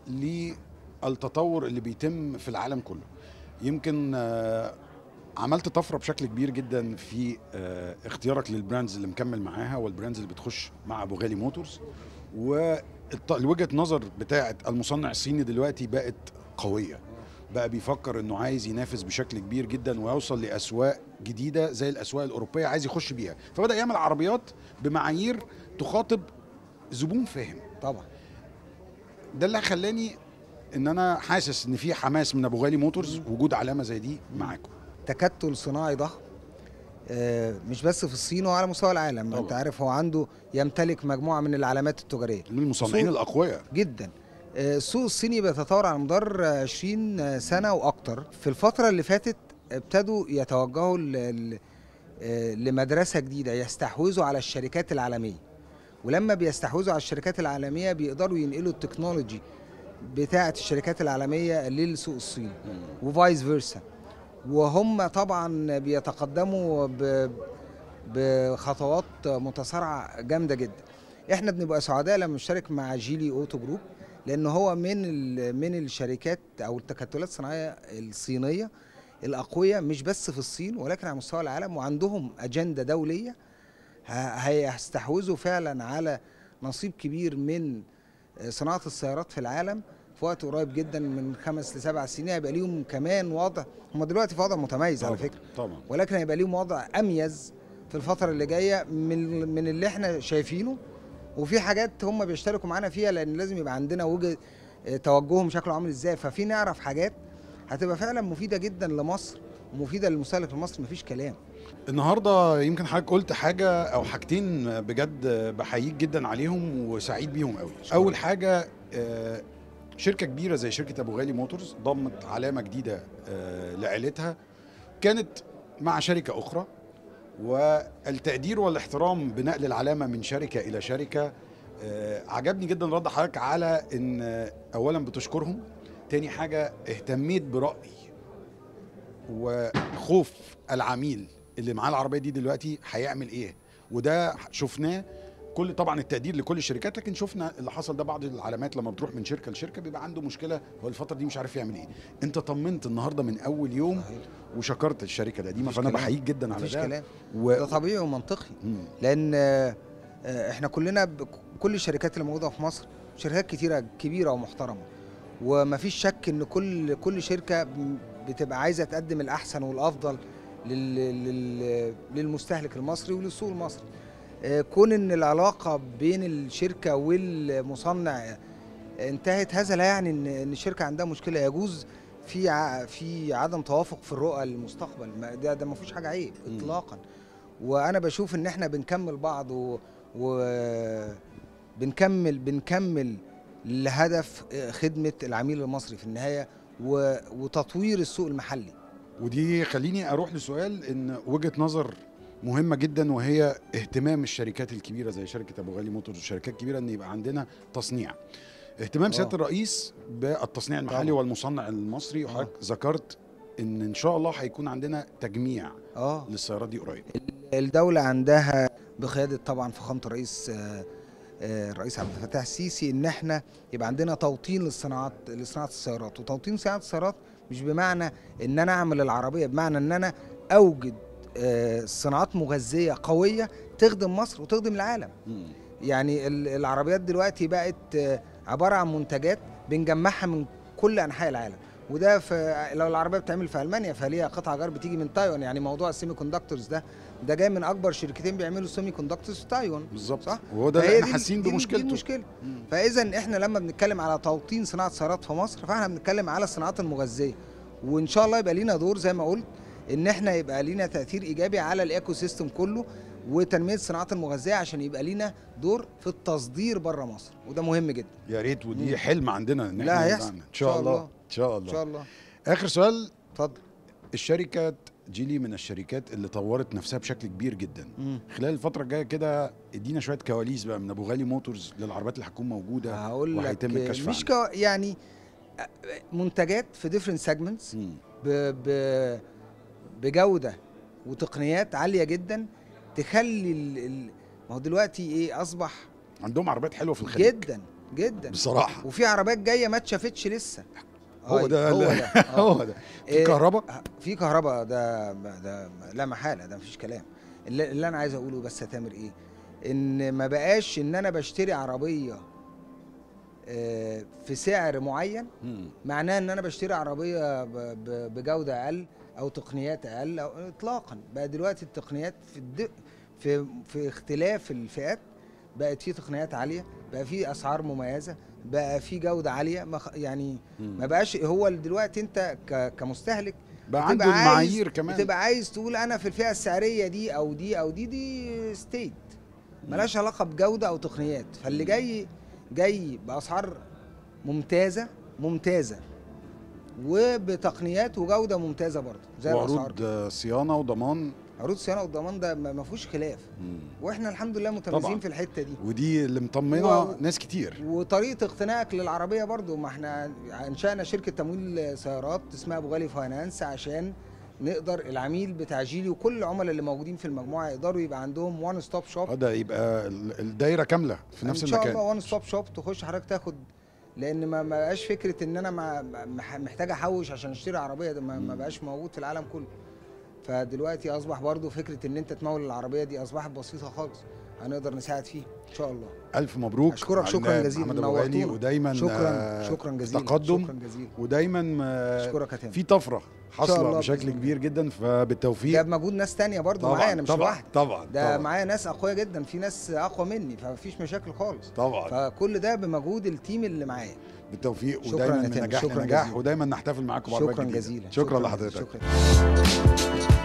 S1: للتطور اللي بيتم في العالم كله يمكن آه، عملت طفره بشكل كبير جدا في آه، اختيارك للبراندز اللي مكمل معاها والبراندز اللي بتخش مع ابو غالي موتورز والوجهه نظر بتاعه المصنع الصيني دلوقتي بقت قويه بقى بيفكر انه عايز ينافس بشكل كبير جدا ويوصل لاسواق جديده زي الاسواق الاوروبيه عايز يخش بيها فبدا يعمل عربيات بمعايير تخاطب زبون فاهم
S6: طبعا
S1: ده اللي خلاني ان انا حاسس ان في حماس من ابو غالي موتورز وجود علامه زي دي معاكم
S6: تكتل صناعي ضخم آه، مش بس في الصين وعلى مستوى العالم
S1: طبعا.
S6: انت عارف هو عنده يمتلك مجموعه من العلامات التجاريه
S1: من المصنعين
S6: سوق-
S1: الاقوياء
S6: جدا آه، السوق الصيني بيتطور على مدار آه، 20 سنه واكتر في الفتره اللي فاتت ابتدوا يتوجهوا ل- ل- آه، لمدرسه جديده يستحوذوا على الشركات العالميه ولما بيستحوذوا على الشركات العالميه بيقدروا ينقلوا التكنولوجي بتاعه الشركات العالميه للسوق الصيني وفايس فيرسا وهم طبعا بيتقدموا ب- بخطوات متسارعه جامده جدا احنا بنبقى سعداء لما نشترك مع جيلي اوتو جروب لان هو من ال- من الشركات او التكتلات الصناعيه الصينيه الاقوياء مش بس في الصين ولكن على مستوى العالم وعندهم اجنده دوليه ه- هيستحوذوا فعلا على نصيب كبير من صناعه السيارات في العالم في وقت قريب جدا من خمس لسبع سنين هيبقى ليهم كمان وضع هم دلوقتي في وضع متميز على
S1: طبعاً،
S6: فكره
S1: طبعا
S6: ولكن هيبقى ليهم وضع اميز في الفتره اللي جايه من من اللي احنا شايفينه وفي حاجات هم بيشتركوا معانا فيها لان لازم يبقى عندنا وجه اه، توجههم شكله عامل ازاي ففي نعرف حاجات هتبقى فعلا مفيده جدا لمصر ومفيده للمستهلك المصري مفيش كلام
S1: النهارده يمكن حضرتك قلت حاجه او حاجتين بجد بحييك جدا عليهم وسعيد بيهم قوي اول حاجه آه، شركه كبيره زي شركه ابو غالي موتورز ضمت علامه جديده آه، لعيلتها كانت مع شركه اخرى والتقدير والاحترام بنقل العلامه من شركه الى شركه آه، عجبني جدا رد حضرتك على ان آه، اولا بتشكرهم تاني حاجه اهتميت براي وخوف العميل اللي معاه العربيه دي دلوقتي هيعمل ايه وده شفناه كل طبعا التقدير لكل الشركات لكن شفنا اللي حصل ده بعض العلامات لما بتروح من شركه لشركه بيبقى عنده مشكله هو الفتره دي مش عارف يعمل ايه انت طمنت النهارده من اول يوم
S6: صحيح.
S1: وشكرت الشركه القديمه
S6: مفيش
S1: فانا
S6: كلام.
S1: بحييك جدا على
S6: مفيش
S1: ده
S6: كلام
S1: و...
S6: ده طبيعي ومنطقي
S1: مم.
S6: لان آه، آه، احنا كلنا ب- كل الشركات اللي موجوده في مصر شركات كتيره كبيره ومحترمه ومفيش شك ان كل كل شركه ب- بتبقى عايزه تقدم الاحسن والافضل لل لل للمستهلك المصري وللسوق المصري آه، كون ان العلاقه بين الشركه والمصنع انتهت هذا لا يعني ان ان الشركه عندها مشكله يجوز في ع- في عدم توافق في الرؤى للمستقبل ما- ده ده ما فيش حاجه عيب
S1: مم.
S6: اطلاقا وانا بشوف ان احنا بنكمل بعض و, و بنكمل بنكمل لهدف خدمه العميل المصري في النهايه و... وتطوير السوق المحلي
S1: ودي خليني اروح لسؤال ان وجهه نظر مهمه جدا وهي اهتمام الشركات الكبيره زي شركه ابو غالي موتورز والشركات الكبيره ان يبقى عندنا تصنيع اهتمام سياده
S6: آه.
S1: الرئيس بالتصنيع المحلي
S6: طبعاً.
S1: والمصنع المصري وحضرتك ذكرت ان ان شاء الله هيكون عندنا تجميع
S6: اه
S1: للسيارات دي قريب
S6: الدولة عندها بقيادة طبعا فخامة الرئيس آه، آه، الرئيس عبد الفتاح السيسي ان احنا يبقى عندنا توطين للصناعات لصناعة السيارات وتوطين صناعة السيارات مش بمعنى ان انا اعمل العربية بمعنى ان انا اوجد آه، صناعات مغذية قوية تخدم مصر وتخدم العالم يعني ال- العربيات دلوقتي بقت آه، عبارة عن منتجات بنجمعها من كل انحاء العالم وده في لو العربيه بتتعمل في المانيا فليها قطع غيار بتيجي من تايوان يعني موضوع السيمي كوندكتورز ده ده جاي من اكبر شركتين بيعملوا سيمي كوندكتورز في تايوان
S1: بالظبط
S6: صح؟
S1: وهو ده
S6: فهي
S1: اللي احنا
S6: دي-
S1: حاسين
S6: دي- دي
S1: بمشكلته
S6: المشكله
S1: مم.
S6: فاذا احنا لما بنتكلم على توطين صناعه سيارات في مصر فاحنا بنتكلم على الصناعات المغذيه وان شاء الله يبقى لينا دور زي ما قلت ان احنا يبقى لينا تاثير ايجابي على الايكو سيستم كله وتنميه الصناعات المغذيه عشان يبقى لينا دور في التصدير بره مصر وده مهم جدا
S1: يا ريت ودي
S6: مم.
S1: حلم عندنا ان
S6: لا
S1: احنا
S6: هيحصل.
S1: يبقى عندنا. ان شاء الله ان شاء
S6: ان
S1: الله
S6: شاء الله
S1: اخر سؤال
S6: اتفضل
S1: الشركة جيلي من الشركات اللي طورت نفسها بشكل كبير جدا
S6: مم.
S1: خلال الفترة الجاية كده ادينا شوية كواليس بقى من ابو غالي موتورز للعربيات اللي هتكون موجودة
S6: هقول لك
S1: وهيتم الكشف
S6: مش
S1: عنها.
S6: كو يعني منتجات في ديفرنت سيجمنتس
S1: مم.
S6: ب ب بجوده وتقنيات عاليه جدا تخلي ال ال ما هو دلوقتي ايه اصبح
S1: عندهم عربيات حلوة في الخليج
S6: جدا جدا
S1: بصراحة
S6: وفي عربيات جايه ما اتشافتش لسه
S1: هو
S6: أي،
S1: ده
S6: هو
S1: ال-
S6: ده آه.
S1: هو ده في
S6: إيه،
S1: كهرباء
S6: في كهرباء ده ده لا محاله ده مفيش كلام اللي, اللي انا عايز اقوله بس يا تامر ايه ان ما بقاش ان انا بشتري عربيه آه، في سعر معين
S1: مم.
S6: معناه ان انا بشتري عربيه ب- ب- بجوده اقل او تقنيات اقل أو اطلاقا بقى دلوقتي التقنيات في الد... في في اختلاف الفئات بقت في تقنيات عاليه بقى في اسعار مميزه بقى في جوده عاليه ما خ- يعني
S1: مم.
S6: ما بقاش هو دلوقتي انت ك... كمستهلك
S1: بقى
S6: بتبقى
S1: عنده
S6: عايز-
S1: المعايير كمان
S6: بتبقى عايز تقول انا في الفئه السعريه دي او دي او دي دي ستيت ملهاش علاقه بجوده او تقنيات فاللي جاي جاي باسعار ممتازه ممتازه وبتقنيات وجوده ممتازه برضه زي الاسعار
S1: وعروض آه، صيانة وضمان
S6: عروض صيانه والضمان ده ما ما فيهوش خلاف
S1: مم.
S6: واحنا الحمد لله متميزين
S1: طبعاً.
S6: في الحته دي
S1: ودي اللي مطمنة
S6: و-
S1: ناس كتير
S6: وطريقه اقتنائك للعربيه برضو ما احنا انشانا شركه تمويل سيارات اسمها ابو غالي فاينانس عشان نقدر العميل بتاع جيلي وكل العملاء اللي موجودين في المجموعه يقدروا يبقى عندهم وان ستوب شوب
S1: اه ده يبقى ال- الدايرة كاملة في نفس
S6: ان شاء
S1: المكان
S6: الله وان ستوب شوب تخش حضرتك تاخد لان ما ما بقاش فكره ان انا ما ما- محتاج احوش عشان اشتري عربيه ده ما, ما بقاش موجود في العالم كله فدلوقتي اصبح برضو فكره ان انت تمول العربيه دي اصبحت بسيطه خالص هنقدر نساعد فيه ان شاء الله
S1: ألف مبروك
S6: أشكرك شكراً
S1: معلم
S6: جزيلاً،
S1: محمد أبو غالي
S6: نورتونا.
S1: ودايما
S6: شكرا
S1: آه،
S6: شكرا جزيلا
S1: تقدم
S6: شكرا جزيلا
S1: ودايما آه،
S6: اشكرك يا تامر
S1: في طفره
S6: شاء
S1: حاصله
S6: الله
S1: بشكل
S6: بإذن الله.
S1: كبير جدا
S6: ده
S1: فبالتوفيق
S6: بمجهود ناس تانية برضو
S1: طبعا
S6: معايا انا مش
S1: طبعا
S6: لوحدي
S1: طبعا
S6: ده
S1: طبعا
S6: معايا ناس اقوياء جدا في ناس اقوى مني فمفيش مشاكل خالص
S1: طبعا
S6: فكل ده بمجهود التيم اللي معايا
S1: بالتوفيق
S6: شكراً
S1: ودايما
S6: يا
S1: من
S6: تامر،
S1: نجاح
S6: شكراً
S1: لنجاح
S6: جزيلاً.
S1: ودايما نحتفل معاكم بعربيات
S6: شكرا
S1: جديدة.
S6: جزيلا
S1: شكرا لحضرتك
S6: شكرا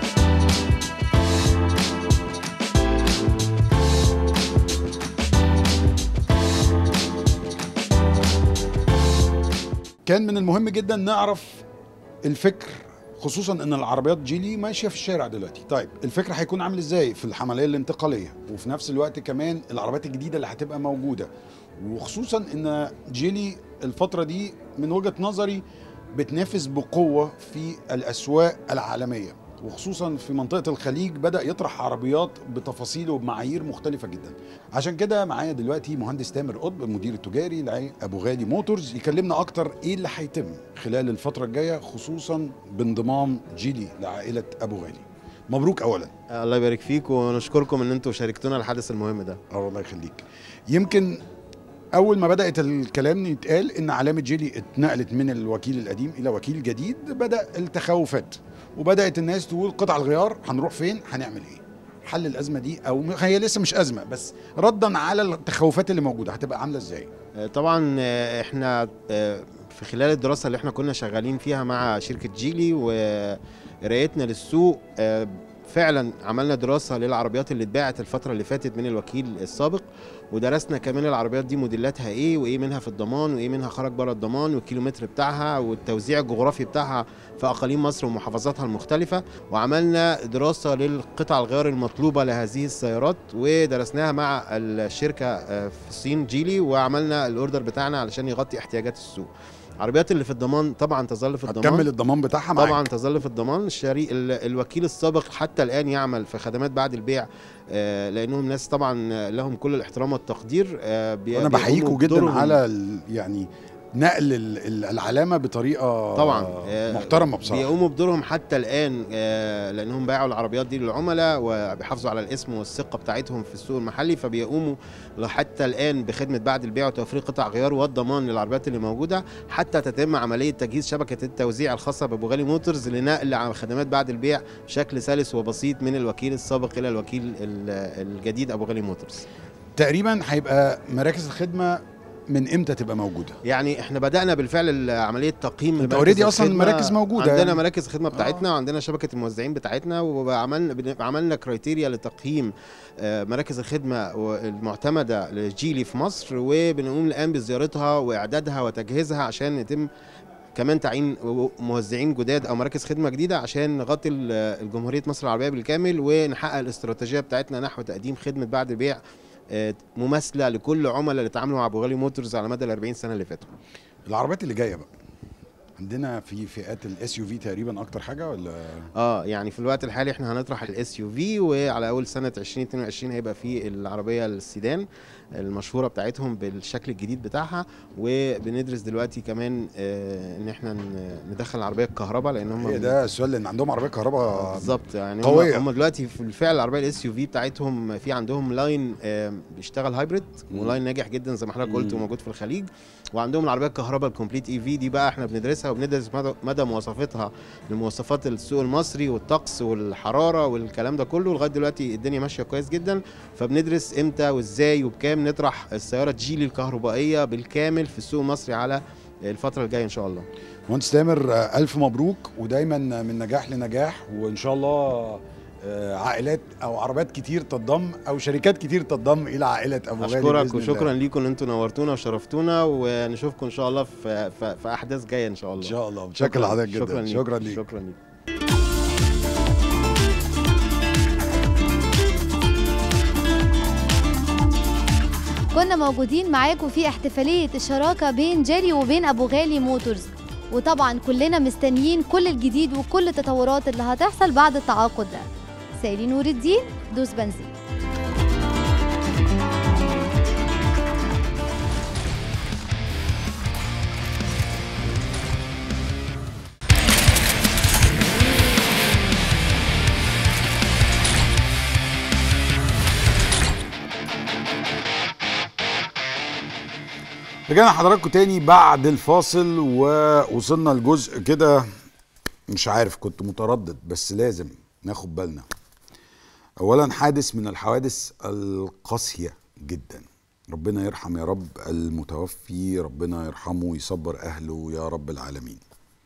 S1: كان من المهم جدا نعرف الفكر خصوصا ان العربيات جيلي ماشيه في الشارع دلوقتي طيب الفكر هيكون عامل ازاي في الحمليه الانتقاليه وفي نفس الوقت كمان العربيات الجديده اللي هتبقى موجوده وخصوصا ان جيلي الفتره دي من وجهه نظري بتنافس بقوه في الاسواق العالميه وخصوصا في منطقه الخليج بدا يطرح عربيات بتفاصيل وبمعايير مختلفه جدا عشان كده معايا دلوقتي مهندس تامر قطب المدير التجاري لابو غالي موتورز يكلمنا اكتر ايه اللي هيتم خلال الفتره الجايه خصوصا بانضمام جيلي لعائله ابو غالي مبروك اولا
S8: الله يبارك فيك ونشكركم ان انتم شاركتونا الحدث المهم ده
S1: اه الله يخليك يمكن اول ما بدات الكلام يتقال ان علامه جيلي اتنقلت من الوكيل القديم الى وكيل جديد بدا التخوفات وبدات الناس تقول قطع الغيار هنروح فين هنعمل ايه حل الازمه دي او م- هي لسه مش ازمه بس ردا على التخوفات اللي موجوده هتبقى عامله ازاي
S8: آه، طبعا آه، احنا آه، في خلال الدراسه اللي احنا كنا شغالين فيها مع شركه جيلي وقرايتنا للسوق آه، فعلا عملنا دراسه للعربيات اللي اتباعت الفتره اللي فاتت من الوكيل السابق ودرسنا كمان العربيات دي موديلاتها ايه وايه منها في الضمان وايه منها خرج بره الضمان والكيلومتر بتاعها والتوزيع الجغرافي بتاعها في اقاليم مصر ومحافظاتها المختلفه وعملنا دراسه للقطع الغيار المطلوبه لهذه السيارات ودرسناها مع الشركه آه، في الصين جيلي وعملنا الاوردر بتاعنا علشان يغطي احتياجات السوق العربيات اللي في الضمان طبعا تظل في الضمان
S1: هتكمل الضمان بتاعها معاك
S8: طبعا تظل في الضمان الشريك ال- الوكيل السابق حتى الان يعمل في خدمات بعد البيع آه، لانهم ناس طبعا لهم كل الاحترام والتقدير آه، بي-
S1: انا
S8: بيقوموا
S1: بحييكوا جدا
S8: بدورهم.
S1: على ال- يعني نقل ال- ال- العلامه بطريقه
S8: طبعا آه،
S1: محترمه بصراحه
S8: بيقوموا بدورهم حتى الان آه، لانهم باعوا العربيات دي للعملاء وبيحافظوا على الاسم والثقه بتاعتهم في السوق المحلي فبيقوموا حتى الان بخدمه بعد البيع وتوفير قطع غيار والضمان للعربيات اللي موجوده حتى تتم عمليه تجهيز شبكه التوزيع الخاصه بابو غالي موتورز لنقل عن خدمات بعد البيع بشكل سلس وبسيط من الوكيل السابق الى الوكيل ال- الجديد ابو غالي موتورز
S1: تقريبا هيبقى مراكز الخدمه من امتى تبقى موجوده
S8: يعني احنا بدانا بالفعل عمليه تقييم
S1: انت
S8: لمراكز
S1: already أصلاً
S8: الخدمة.
S1: المراكز موجودة
S8: عندنا
S1: يعني.
S8: مراكز خدمه بتاعتنا وعندنا شبكه الموزعين بتاعتنا وعملنا بن- عملنا كرايتيريا لتقييم آه، مراكز الخدمه المعتمده لجيلي في مصر وبنقوم الان بزيارتها واعدادها وتجهيزها عشان يتم كمان تعيين موزعين جداد او مراكز خدمه جديده عشان نغطي ال- الجمهوريه مصر العربيه بالكامل ونحقق الاستراتيجيه بتاعتنا نحو تقديم خدمه بعد البيع آه، مماثله لكل عملاء اللي اتعاملوا مع ابو غالي موتورز على مدى ال 40 سنه اللي فاتوا
S1: العربيات اللي جايه بقى عندنا في فئات الاس يو في تقريبا اكتر حاجه ولا
S8: اه يعني في الوقت الحالي احنا هنطرح الاس يو في وعلى اول سنه 2022 هيبقى في العربيه السيدان المشهوره بتاعتهم بالشكل الجديد بتاعها وبندرس دلوقتي كمان آه ان احنا ن- ندخل العربيه الكهرباء لان هم
S1: هي ده السؤال لان عندهم عربيه كهرباء
S8: بالظبط يعني
S1: قوية.
S8: هم, هم دلوقتي في الفعل العربيه الاس يو في بتاعتهم في عندهم لاين آه، بيشتغل هايبريد ولاين ناجح جدا زي ما حضرتك قلت
S1: مم.
S8: وموجود في الخليج وعندهم العربيه الكهرباء الكومبليت اي في دي بقى احنا بندرسها وبندرس مدى, مدى مواصفاتها لمواصفات السوق المصري والطقس والحراره والكلام ده كله لغايه دلوقتي الدنيا ماشيه كويس جدا فبندرس امتى وازاي وبكام نطرح السياره جيلي الكهربائيه بالكامل في السوق المصري على الفتره الجايه ان شاء الله
S1: مهندس تامر آه، الف مبروك ودايما من نجاح لنجاح وان شاء الله آه، عائلات او عربيات كتير تنضم او شركات كتير تنضم الى عائله ابو غالي
S8: اشكرك
S1: بإذن
S8: وشكرا
S1: الله.
S8: ليكم ان انتم نورتونا وشرفتونا ونشوفكم ان شاء الله في في, في احداث جايه ان شاء الله
S1: ان شاء الله متشكر لحضرتك جدا
S8: شكرا ليك
S1: شكرا ليك
S8: شكرا ليك
S5: كنا موجودين معاكم في احتفالية الشراكة بين جيلي وبين أبو غالي موتورز وطبعا كلنا مستنيين كل الجديد وكل التطورات اللي هتحصل بعد التعاقد ده سايلين نور الدين دوس بنزين
S1: رجعنا حضراتكم تاني بعد الفاصل ووصلنا لجزء كده مش عارف كنت متردد بس لازم ناخد بالنا اولا حادث من الحوادث القاسيه جدا ربنا يرحم يا رب المتوفي ربنا يرحمه ويصبر اهله يا رب العالمين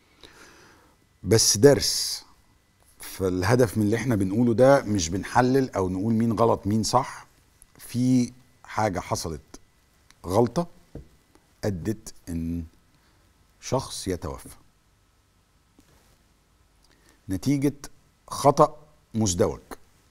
S1: بس درس فالهدف من اللي احنا بنقوله ده مش بنحلل او نقول مين غلط مين صح في حاجه حصلت غلطه ادت ان شخص يتوفى نتيجه خطا مزدوج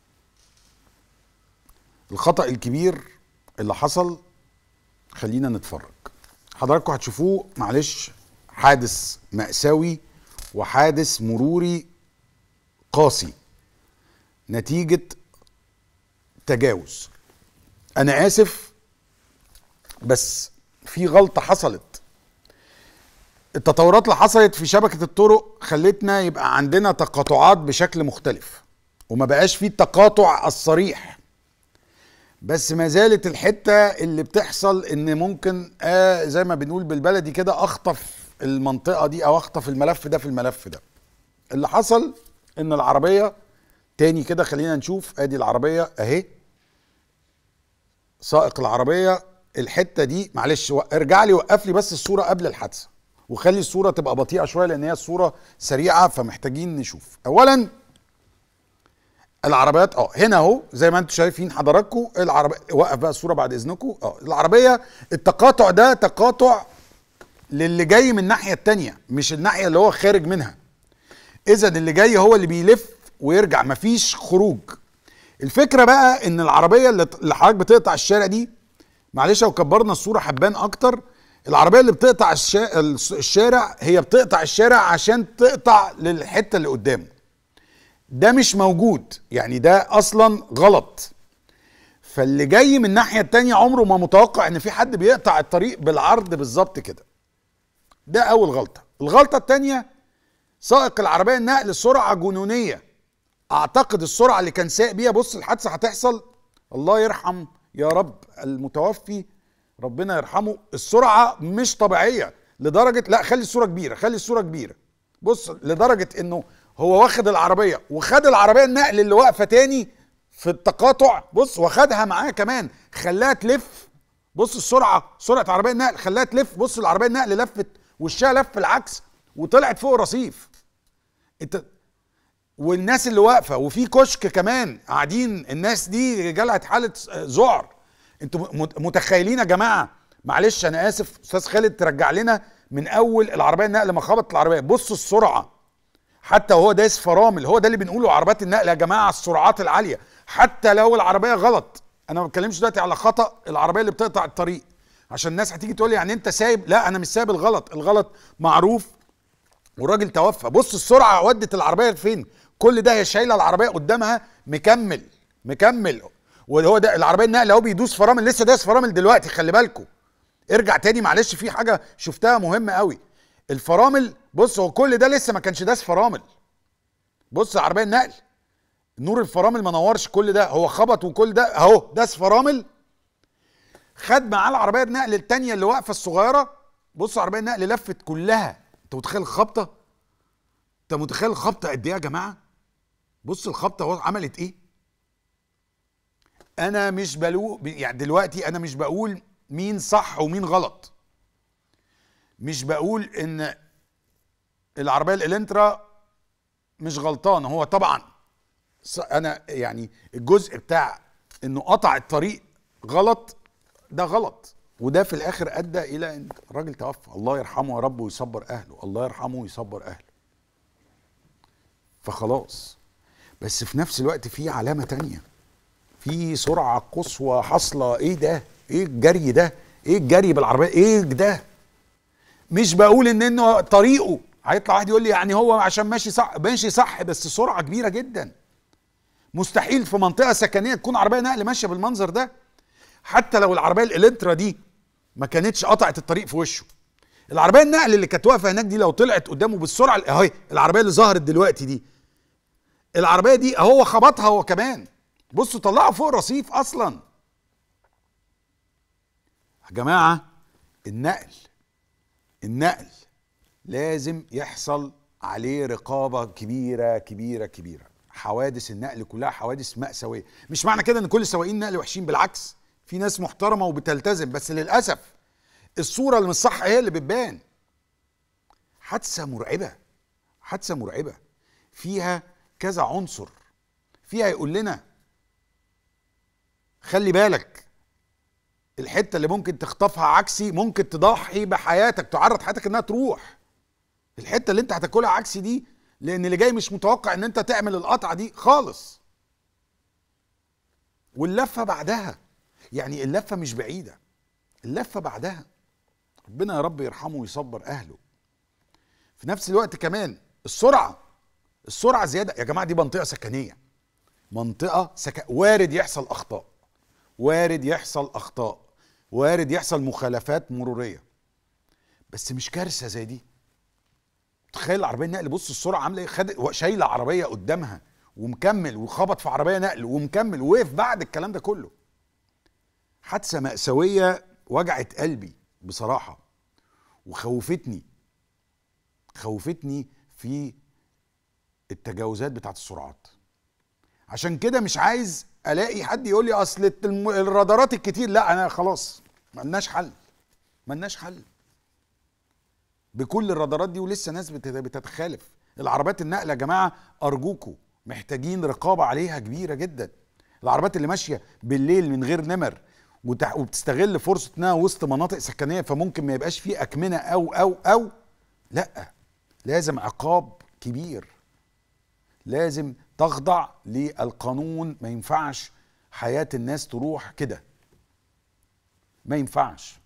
S1: الخطا الكبير اللي حصل خلينا نتفرج حضراتكم هتشوفوه معلش حادث مأساوي وحادث مروري قاسي نتيجة تجاوز أنا آسف بس في غلطة حصلت التطورات اللي حصلت في شبكة الطرق خلتنا يبقى عندنا تقاطعات بشكل مختلف وما بقاش فيه التقاطع الصريح بس ما زالت الحتة اللي بتحصل ان ممكن آه زي ما بنقول بالبلدي كده اخطف المنطقة دي او اخطف الملف ده في الملف ده اللي حصل ان العربية تاني كده خلينا نشوف ادي العربية اهي سائق العربية الحتة دي معلش و- ارجع لي وقف لي بس الصورة قبل الحادثة وخلي الصورة تبقى بطيئة شوية لان هي الصورة سريعة فمحتاجين نشوف اولا العربيات اه هنا اهو زي ما انتم شايفين حضراتكم العربية وقف بقى الصورة بعد اذنكم اه العربية التقاطع ده تقاطع للي جاي من الناحية التانية مش الناحية اللي هو خارج منها اذا اللي جاي هو اللي بيلف ويرجع مفيش خروج الفكره بقى ان العربيه اللي اللي حضرتك بتقطع الشارع دي معلش لو كبرنا الصوره حبان اكتر العربيه اللي بتقطع الشا... الشارع هي بتقطع الشارع عشان تقطع للحته اللي قدامه ده مش موجود يعني ده اصلا غلط فاللي جاي من الناحيه التانية عمره ما متوقع ان في حد بيقطع الطريق بالعرض بالظبط كده ده اول غلطه الغلطه التانية سائق العربيه النقل سرعه جنونيه اعتقد السرعه اللي كان سايق بيها بص الحادثه هتحصل الله يرحم يا رب المتوفي ربنا يرحمه السرعه مش طبيعيه لدرجه لا خلي الصوره كبيره خلي الصوره كبيره بص لدرجه انه هو واخد العربيه وخد العربيه النقل اللي واقفه تاني في التقاطع بص واخدها معاه كمان خلاها تلف بص السرعه سرعه عربيه النقل خلاها تلف بص العربيه النقل لفت وشها لف العكس وطلعت فوق الرصيف انت والناس اللي واقفه وفي كشك كمان قاعدين الناس دي جالها حاله ذعر انتوا مت- متخيلين يا جماعه معلش انا اسف استاذ خالد ترجع لنا من اول العربيه النقل ما خبطت العربيه بصوا السرعه حتى وهو دايس فرامل هو ده اللي بنقوله عربيات النقل يا جماعه السرعات العاليه حتى لو العربيه غلط انا ما بتكلمش دلوقتي على خطا العربيه اللي بتقطع الطريق عشان الناس هتيجي تقول لي يعني انت سايب لا انا مش سايب الغلط الغلط معروف والراجل توفى بص السرعه ودت العربيه لفين كل ده هي شايله العربيه قدامها مكمل مكمل وهو ده العربيه النقل اهو بيدوس فرامل لسه دايس فرامل دلوقتي خلي بالكم ارجع تاني معلش في حاجه شفتها مهمه قوي الفرامل بص هو كل ده لسه ما كانش داس فرامل بص عربيه النقل نور الفرامل ما نورش كل ده هو خبط وكل ده اهو داس فرامل خد معاه العربيه النقل التانية اللي واقفه الصغيره بص عربيه النقل لفت كلها انت متخيل الخبطه انت متخيل الخبطه قد ايه يا جماعه بص الخبطه هو عملت ايه انا مش بلو يعني دلوقتي انا مش بقول مين صح ومين غلط مش بقول ان العربيه الالنترا مش غلطان هو طبعا ص- انا يعني الجزء بتاع انه قطع الطريق غلط ده غلط وده في الاخر ادى الى ان الراجل توفى الله يرحمه يا رب ويصبر اهله الله يرحمه ويصبر اهله فخلاص بس في نفس الوقت في علامه تانية في سرعه قصوى حاصله ايه ده ايه الجري ده ايه الجري بالعربيه ايه ده مش بقول ان انه طريقه هيطلع واحد يقول لي يعني هو عشان ماشي صح ماشي صح بس سرعه كبيره جدا مستحيل في منطقه سكنيه تكون عربيه نقل ماشيه بالمنظر ده حتى لو العربيه الالنترا دي ما كانتش قطعت الطريق في وشه العربيه النقل اللي كانت واقفه هناك دي لو طلعت قدامه بالسرعه اهي العربيه اللي ظهرت دلوقتي دي العربيه دي هو خبطها هو كمان بصوا طلعوا فوق الرصيف اصلا يا جماعه النقل النقل لازم يحصل عليه رقابه كبيره كبيره كبيره حوادث النقل كلها حوادث مأساوية مش معنى كده ان كل سواقين النقل وحشين بالعكس في ناس محترمه وبتلتزم بس للاسف الصوره اللي مش صح هي اللي بتبان حادثه مرعبه حادثه مرعبه فيها كذا عنصر فيها يقول لنا خلي بالك الحته اللي ممكن تخطفها عكسي ممكن تضحي بحياتك تعرض حياتك انها تروح الحته اللي انت هتاكلها عكسي دي لان اللي جاي مش متوقع ان انت تعمل القطعه دي خالص واللفه بعدها يعني اللفه مش بعيده اللفه بعدها ربنا يا رب يرحمه ويصبر اهله في نفس الوقت كمان السرعه السرعه زياده يا جماعه دي منطقه سكنيه منطقه سك... وارد يحصل اخطاء وارد يحصل اخطاء وارد يحصل مخالفات مروريه بس مش كارثه زي دي تخيل العربيه النقل بص السرعه عامله ايه خد شايله عربيه قدامها ومكمل وخبط في عربيه نقل ومكمل وقف بعد الكلام ده كله حادثه مأساويه وجعت قلبي بصراحه وخوفتني خوفتني في التجاوزات بتاعت السرعات عشان كده مش عايز الاقي حد يقول لي اصل الم- الرادارات الكتير لا انا خلاص ملناش حل ملناش حل بكل الرادارات دي ولسه ناس بت- بتتخالف العربيات النقل يا جماعه ارجوكوا محتاجين رقابه عليها كبيره جدا العربيات اللي ماشيه بالليل من غير نمر وتح- وبتستغل فرصه انها وسط مناطق سكنيه فممكن ما يبقاش فيه اكمنه او او او لا لازم عقاب كبير لازم تخضع للقانون ما ينفعش حياه الناس تروح كده ما ينفعش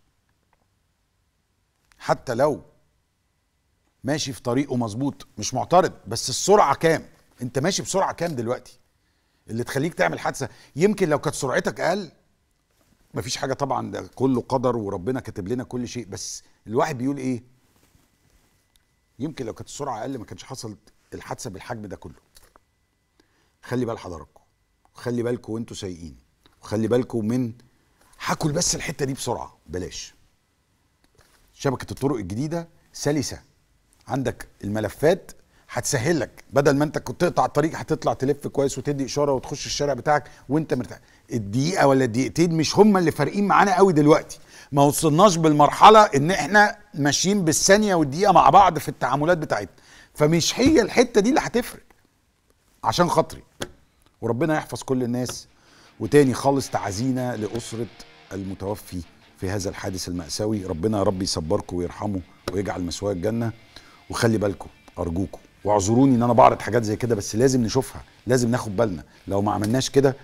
S1: حتى لو ماشي في طريقه مظبوط مش معترض بس السرعه كام انت ماشي بسرعه كام دلوقتي اللي تخليك تعمل حادثه يمكن لو كانت سرعتك اقل مفيش حاجه طبعا ده كله قدر وربنا كاتب لنا كل شيء بس الواحد بيقول ايه يمكن لو كانت السرعه اقل ما كانش حصلت الحادثه بالحجم ده كله خلي بال حضراتكم خلي بالكم وانتوا سايقين وخلي بالكم من هاكل بس الحته دي بسرعه بلاش شبكه الطرق الجديده سلسه عندك الملفات هتسهل لك بدل ما انت كنت تقطع الطريق هتطلع تلف كويس وتدي اشاره وتخش الشارع بتاعك وانت مرتاح الدقيقه ولا الدقيقتين مش هم اللي فارقين معانا قوي دلوقتي ما وصلناش بالمرحله ان احنا ماشيين بالثانيه والدقيقه مع بعض في التعاملات بتاعتنا فمش هي الحته دي اللي هتفرق عشان خاطري وربنا يحفظ كل الناس وتاني خالص تعزينا لأسرة المتوفي في هذا الحادث المأساوي ربنا يا رب يصبركم ويرحمه ويجعل مسواه الجنة وخلي بالكم أرجوكم واعذروني ان انا بعرض حاجات زي كده بس لازم نشوفها لازم ناخد بالنا لو ما عملناش كده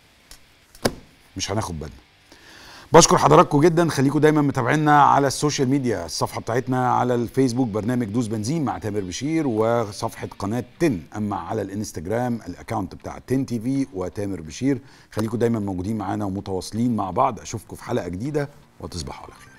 S1: مش هناخد بالنا بشكر حضراتكم جدا خليكم دايما متابعينا على السوشيال ميديا الصفحه بتاعتنا على الفيسبوك برنامج دوس بنزين مع تامر بشير وصفحه قناه تن اما على الانستجرام الاكونت بتاع تن تي في وتامر بشير خليكم دايما موجودين معانا ومتواصلين مع بعض اشوفكم في حلقه جديده وتصبحوا على خير